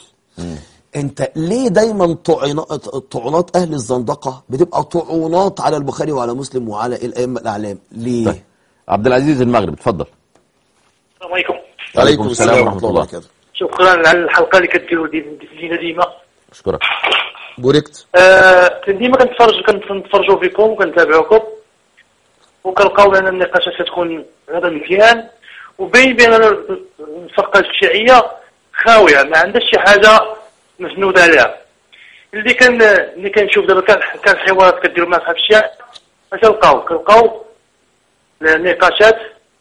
انت ليه دايما طعنات طعنات اهل الزندقه بتبقى طعنات على البخاري وعلى مسلم وعلى الائمه الاعلام ليه طيب عبد العزيز المغرب اتفضل السلام عليكم عليكم السلام ورحمة الله. وبركاته شكرا على الحلقه اللي كديروا دي- دينا ديما اشكرك بوركت آه كنت ديما كنتفرج كنتفرجوا فيكم وكنتابعوكم وكنلقاو ان النقاشات تكون هذا مزيان وبين بين الفرقه الشيعيه خاويه ما عندهاش شي حاجه مسنوده عليها اللي كان اللي كنشوف دابا كان كان حوارات كديروا مع اصحاب الشيعة اش كنلقاو كنلقاو النقاشات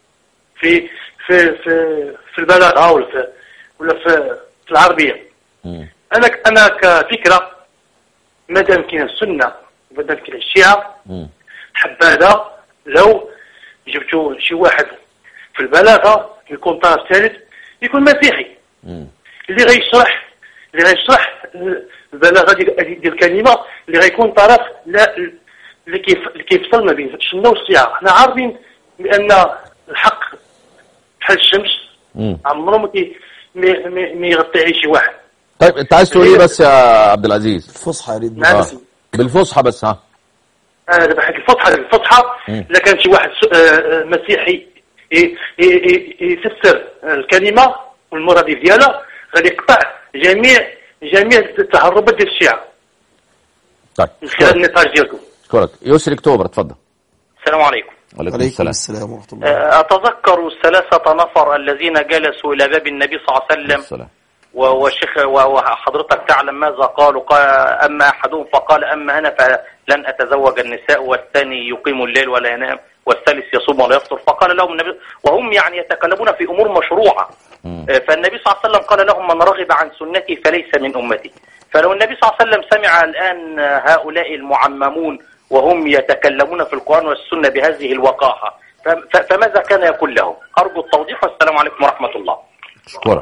في في في في البلاغه ولا في ولا في, في العربيه مم. انا ك- انا كفكره مادام كاين السنه ومادام كاين الشيعه مم. حبذا لو جبتوا شي واحد في البلاغه يكون طرف ثالث يكون مسيحي مم. اللي غيشرح اللي غيشرح البلاغه ديال ديال الكلمه اللي غيكون طرف لا اللي كيف اللي كيفصل ما بين السنه والشيعه حنا عارفين بان الحق بحال الشمس مم. عمره ما كي ما- ما ما يغطي عليه شي واحد طيب انت عايز تقول ايه بس يا عبد العزيز الفصحى يريد نعم. آه. بالفصحى بس ها انا دابا حيت الفصحى الفصحى مم. الا كان شي واحد س- آه، آه، مسيحي ي- ي- ي- يفسر الكلمه والمراد ديالها غادي يقطع جميع جميع التهربات ديال الشيعه طيب من خلال اشكرك النقاش ديالكم اشكرك يسري اكتوبر اتفضل السلام عليكم وعليكم عليكم السلام السلام ورحمه الله أه، أتذكر الثلاثة نفر الذين جلسوا إلى باب النبي صلى الله عليه وسلم السلام و- وشيخ و- وحضرتك تعلم ماذا قالوا قال أما أحدهم فقال أما أنا فلن أتزوج النساء والثاني يقيم الليل ولا ينام والثالث يصوم ولا يفطر فقال لهم النبي وهم يعني يتكلمون في أمور مشروعة مم. أه، فالنبي صلى الله عليه وسلم قال لهم من رغب عن سنتي فليس من أمتي فلو النبي صلى الله عليه وسلم سمع الآن هؤلاء المعممون وهم يتكلمون في القرآن والسنة بهذه الوقاحة ف- ف- فماذا كان يقول لهم أرجو التوضيح والسلام عليكم ورحمة الله اشكرك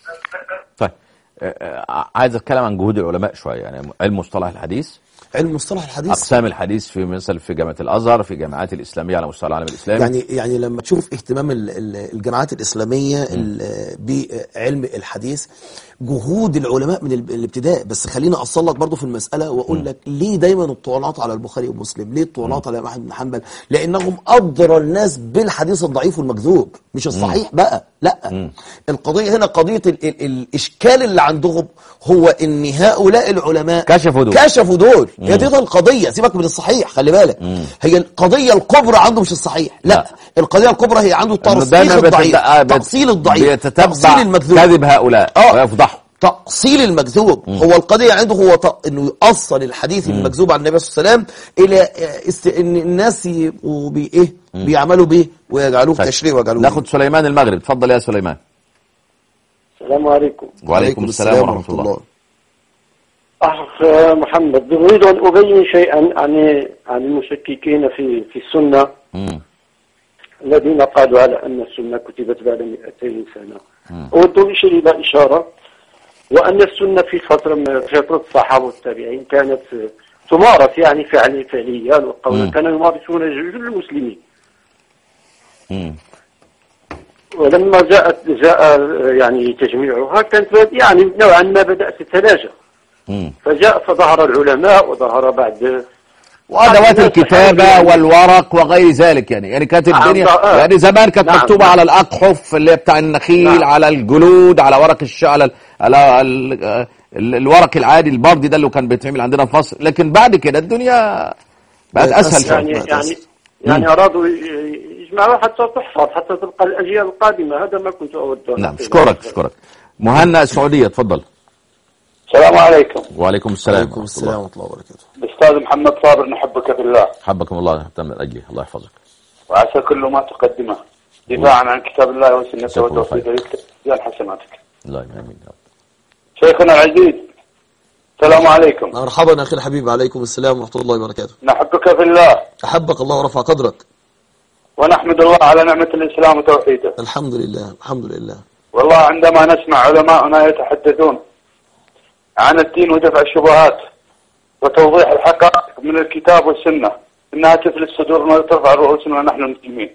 طيب آه، آه، عايز اتكلم عن جهود العلماء شويه يعني علم مصطلح الحديث علم مصطلح الحديث اقسام الحديث في مثل في جامعه الازهر في جامعات الاسلاميه على مستوى العالم الاسلامي يعني يعني لما تشوف اهتمام ال- ال- الجامعات الاسلاميه ال- بعلم الحديث جهود العلماء من ال- الابتداء بس خليني اوصل لك برضو في المساله واقول لك ليه دايما الطعنات على البخاري ومسلم ليه الطعنات على احمد بن حنبل لانهم ادرى الناس بالحديث الضعيف والمكذوب مش الصحيح بقى لا القضيه هنا قضيه ال ال الاشكال اللي عندهم هو ان هؤلاء العلماء كشفوا دول. كشفوا دول هي دي القضيه سيبك من الصحيح خلي بالك هي القضيه الكبرى عنده مش الصحيح لا, لا. القضيه الكبرى هي عنده إنه ترسيخ دايما الضعيف بيتت- آه، بيت- تفصيل الضعيف بيتتبع تفصيل المكذوب كذب هؤلاء آه. ويفضحهم تأصيل المكذوب هو القضية عنده هو ت... انه يأصل الحديث المكذوب عن النبي صلى الله عليه وسلم الى آه، است... ان الناس يبقوا بايه بيعملوا به ويجعلوه طيب. تشريع ويجعلوه ناخد سليمان المغرب اتفضل يا سليمان السلام عليكم وعليكم السلام ورحمة الله أخ محمد أريد أن أبين شيئا عن عن المشككين في في السنة مم. الذين قالوا على أن السنة كتبت بعد 200 سنة أود أن أشير إلى إشارة وأن السنة في فترة من فترة الصحابة والتابعين كانت تمارس يعني فعل فعليا وقولا مم. كانوا يمارسون جل المسلمين مم. ولما جاءت جاء يعني تجميعها كانت يعني نوعا ما بدأت تتلاشى مم. فجاء فظهر العلماء وظهر بعد وادوات نعم. الكتابه والورق وغير ذلك يعني يعني كانت نعم، الدنيا آه. يعني زمان كانت نعم، مكتوبه نعم. على الاقحف اللي هي بتاع النخيل نعم. على الجلود على ورق الش على ال- على ال- آه، ال- الورق العادي البردي ده اللي كان بيتعمل عندنا في مصر لكن بعد كده الدنيا بقت بقت اسهل أسهل. شويه يعني ما يعني تأسف. يعني أرادوا ي- يجمعوها حتى تحفظ حتى تبقى الأجيال القادمة هذا ما كنت أود أن نعم أقول. اشكرك اشكرك مهنا السعوديه اتفضل السلام عليكم وعليكم السلام عليكم ورحمة السلام الله. ورحمة الله وبركاته الأستاذ محمد صابر نحبك في الله حبكم الله حتى من اجلي الله يحفظك وعسى كل ما تقدمه دفاعا عن كتاب الله وسنته جزاك الله وتوحيده يكتب ميزان حسناتك الله امين يا رب. شيخنا العزيز السلام عليكم مرحبا أخي الحبيب عليكم السلام ورحمة الله وبركاته نحبك في الله أحبك الله ورفع قدرك ونحمد الله على نعمة الإسلام وتوحيده الحمد لله الحمد لله والله عندما نسمع علماءنا يتحدثون عن الدين ودفع الشبهات وتوضيح الحقائق من الكتاب والسنة إنها تفلت صدورنا وترفع رؤوسنا نحن المسلمين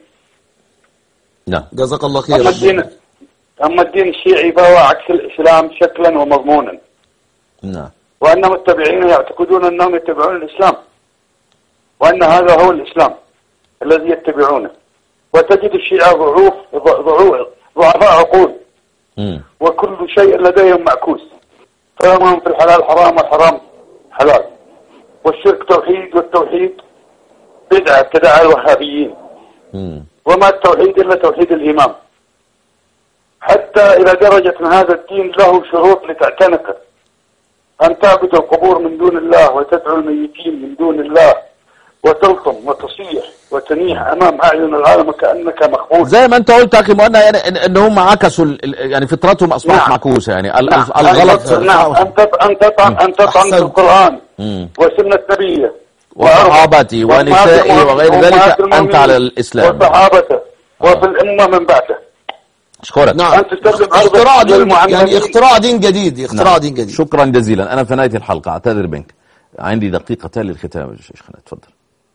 نعم جزاك الله خير أما الدين أما الدين الشيعي فهو عكس الإسلام شكلا ومضمونا نعم وأن متبعين يعتقدون أنهم يتبعون الإسلام وأن هذا هو الإسلام الذي يتبعونه وتجد الشيعة ضعوف ضعوف ضعفاء عقول مم. وكل شيء لديهم معكوس كلامهم في الحلال حرام والحرام حلال والشرك توحيد والتوحيد بدعة ابتداع الوهابيين مم. وما التوحيد إلا توحيد الإمام حتى إلى درجة أن هذا الدين له شروط لتعتنقه أن تعبد القبور من دون الله وتدعو الميتين من دون الله وتلطم وتصيح وتنيح أمام أعين العالم كأنك مخبول زي ما انت قلت يا اخي مؤنى يعني ان, إن هم عكسوا ال- ال- يعني فطرتهم اصبحت نعم. معكوسه يعني ال- نعم. ال- الغلط نعم أن تط- أن تطعن أن تطعن في أحسنت. القرآن مم. وسنة نبيه وصحابتي وأمهات ونسائي المؤمنين- وغير وأمهات ذلك المؤمنين انت على الاسلام وصحابته وفي الأمة من بعده اشكرك نعم أن تستخدم عرض اختراع دين للمعلمين. يعني اختراع دين جديد اختراع نعم. دين جديد شكرا جزيلا انا في نهايه الحلقه اعتذر منك عندي دقيقتان للختام يا شيخنا اتفضل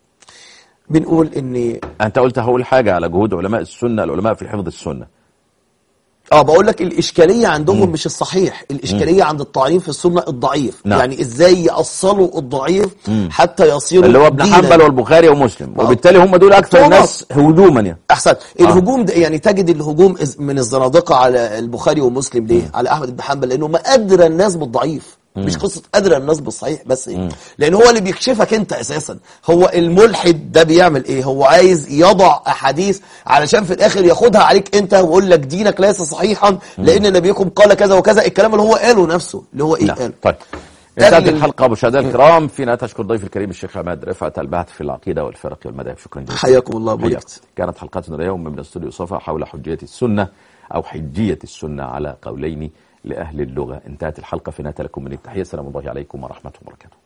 بنقول ان انت قلت هقول حاجه على جهود علماء السنه العلماء في حفظ السنه اه بقول لك الاشكاليه عندهم مش الصحيح الاشكاليه عند الطاعنين في السنه الضعيف نعم. يعني ازاي يأصلوا الضعيف حتى يصيروا اللي هو ابن ديناً. حنبل والبخاري ومسلم وبالتالي هم دول اكثر طبعا. الناس هجوما يعني احسن الهجوم ده يعني تجد الهجوم إز- من الزنادقه على البخاري ومسلم ليه على احمد بن حنبل لانه ما ادرى الناس بالضعيف مش قصه ادرى الناس بالصحيح بس إيه؟ لان هو اللي بيكشفك انت اساسا هو الملحد ده بيعمل ايه هو عايز يضع احاديث علشان في الاخر ياخدها عليك انت ويقول لك دينك ليس صحيحا لان نبيكم قال كذا وكذا الكلام اللي هو قاله نفسه اللي هو ايه نعم قاله طيب انتهت أهل ال- الحلقه مشاهدينا الكرام في نهايه اشكر ضيف الكريم الشيخ عماد رفعت البحث في العقيده والفرق والمذاهب شكرا جزيلا حياكم الله حياك. وبارك كانت حلقتنا اليوم من استوديو صفا حول حجيه السنه او حجيه السنه على قولين لاهل اللغه انتهت الحلقه في نهايه لكم من التحيه السلام الله عليكم ورحمه الله وبركاته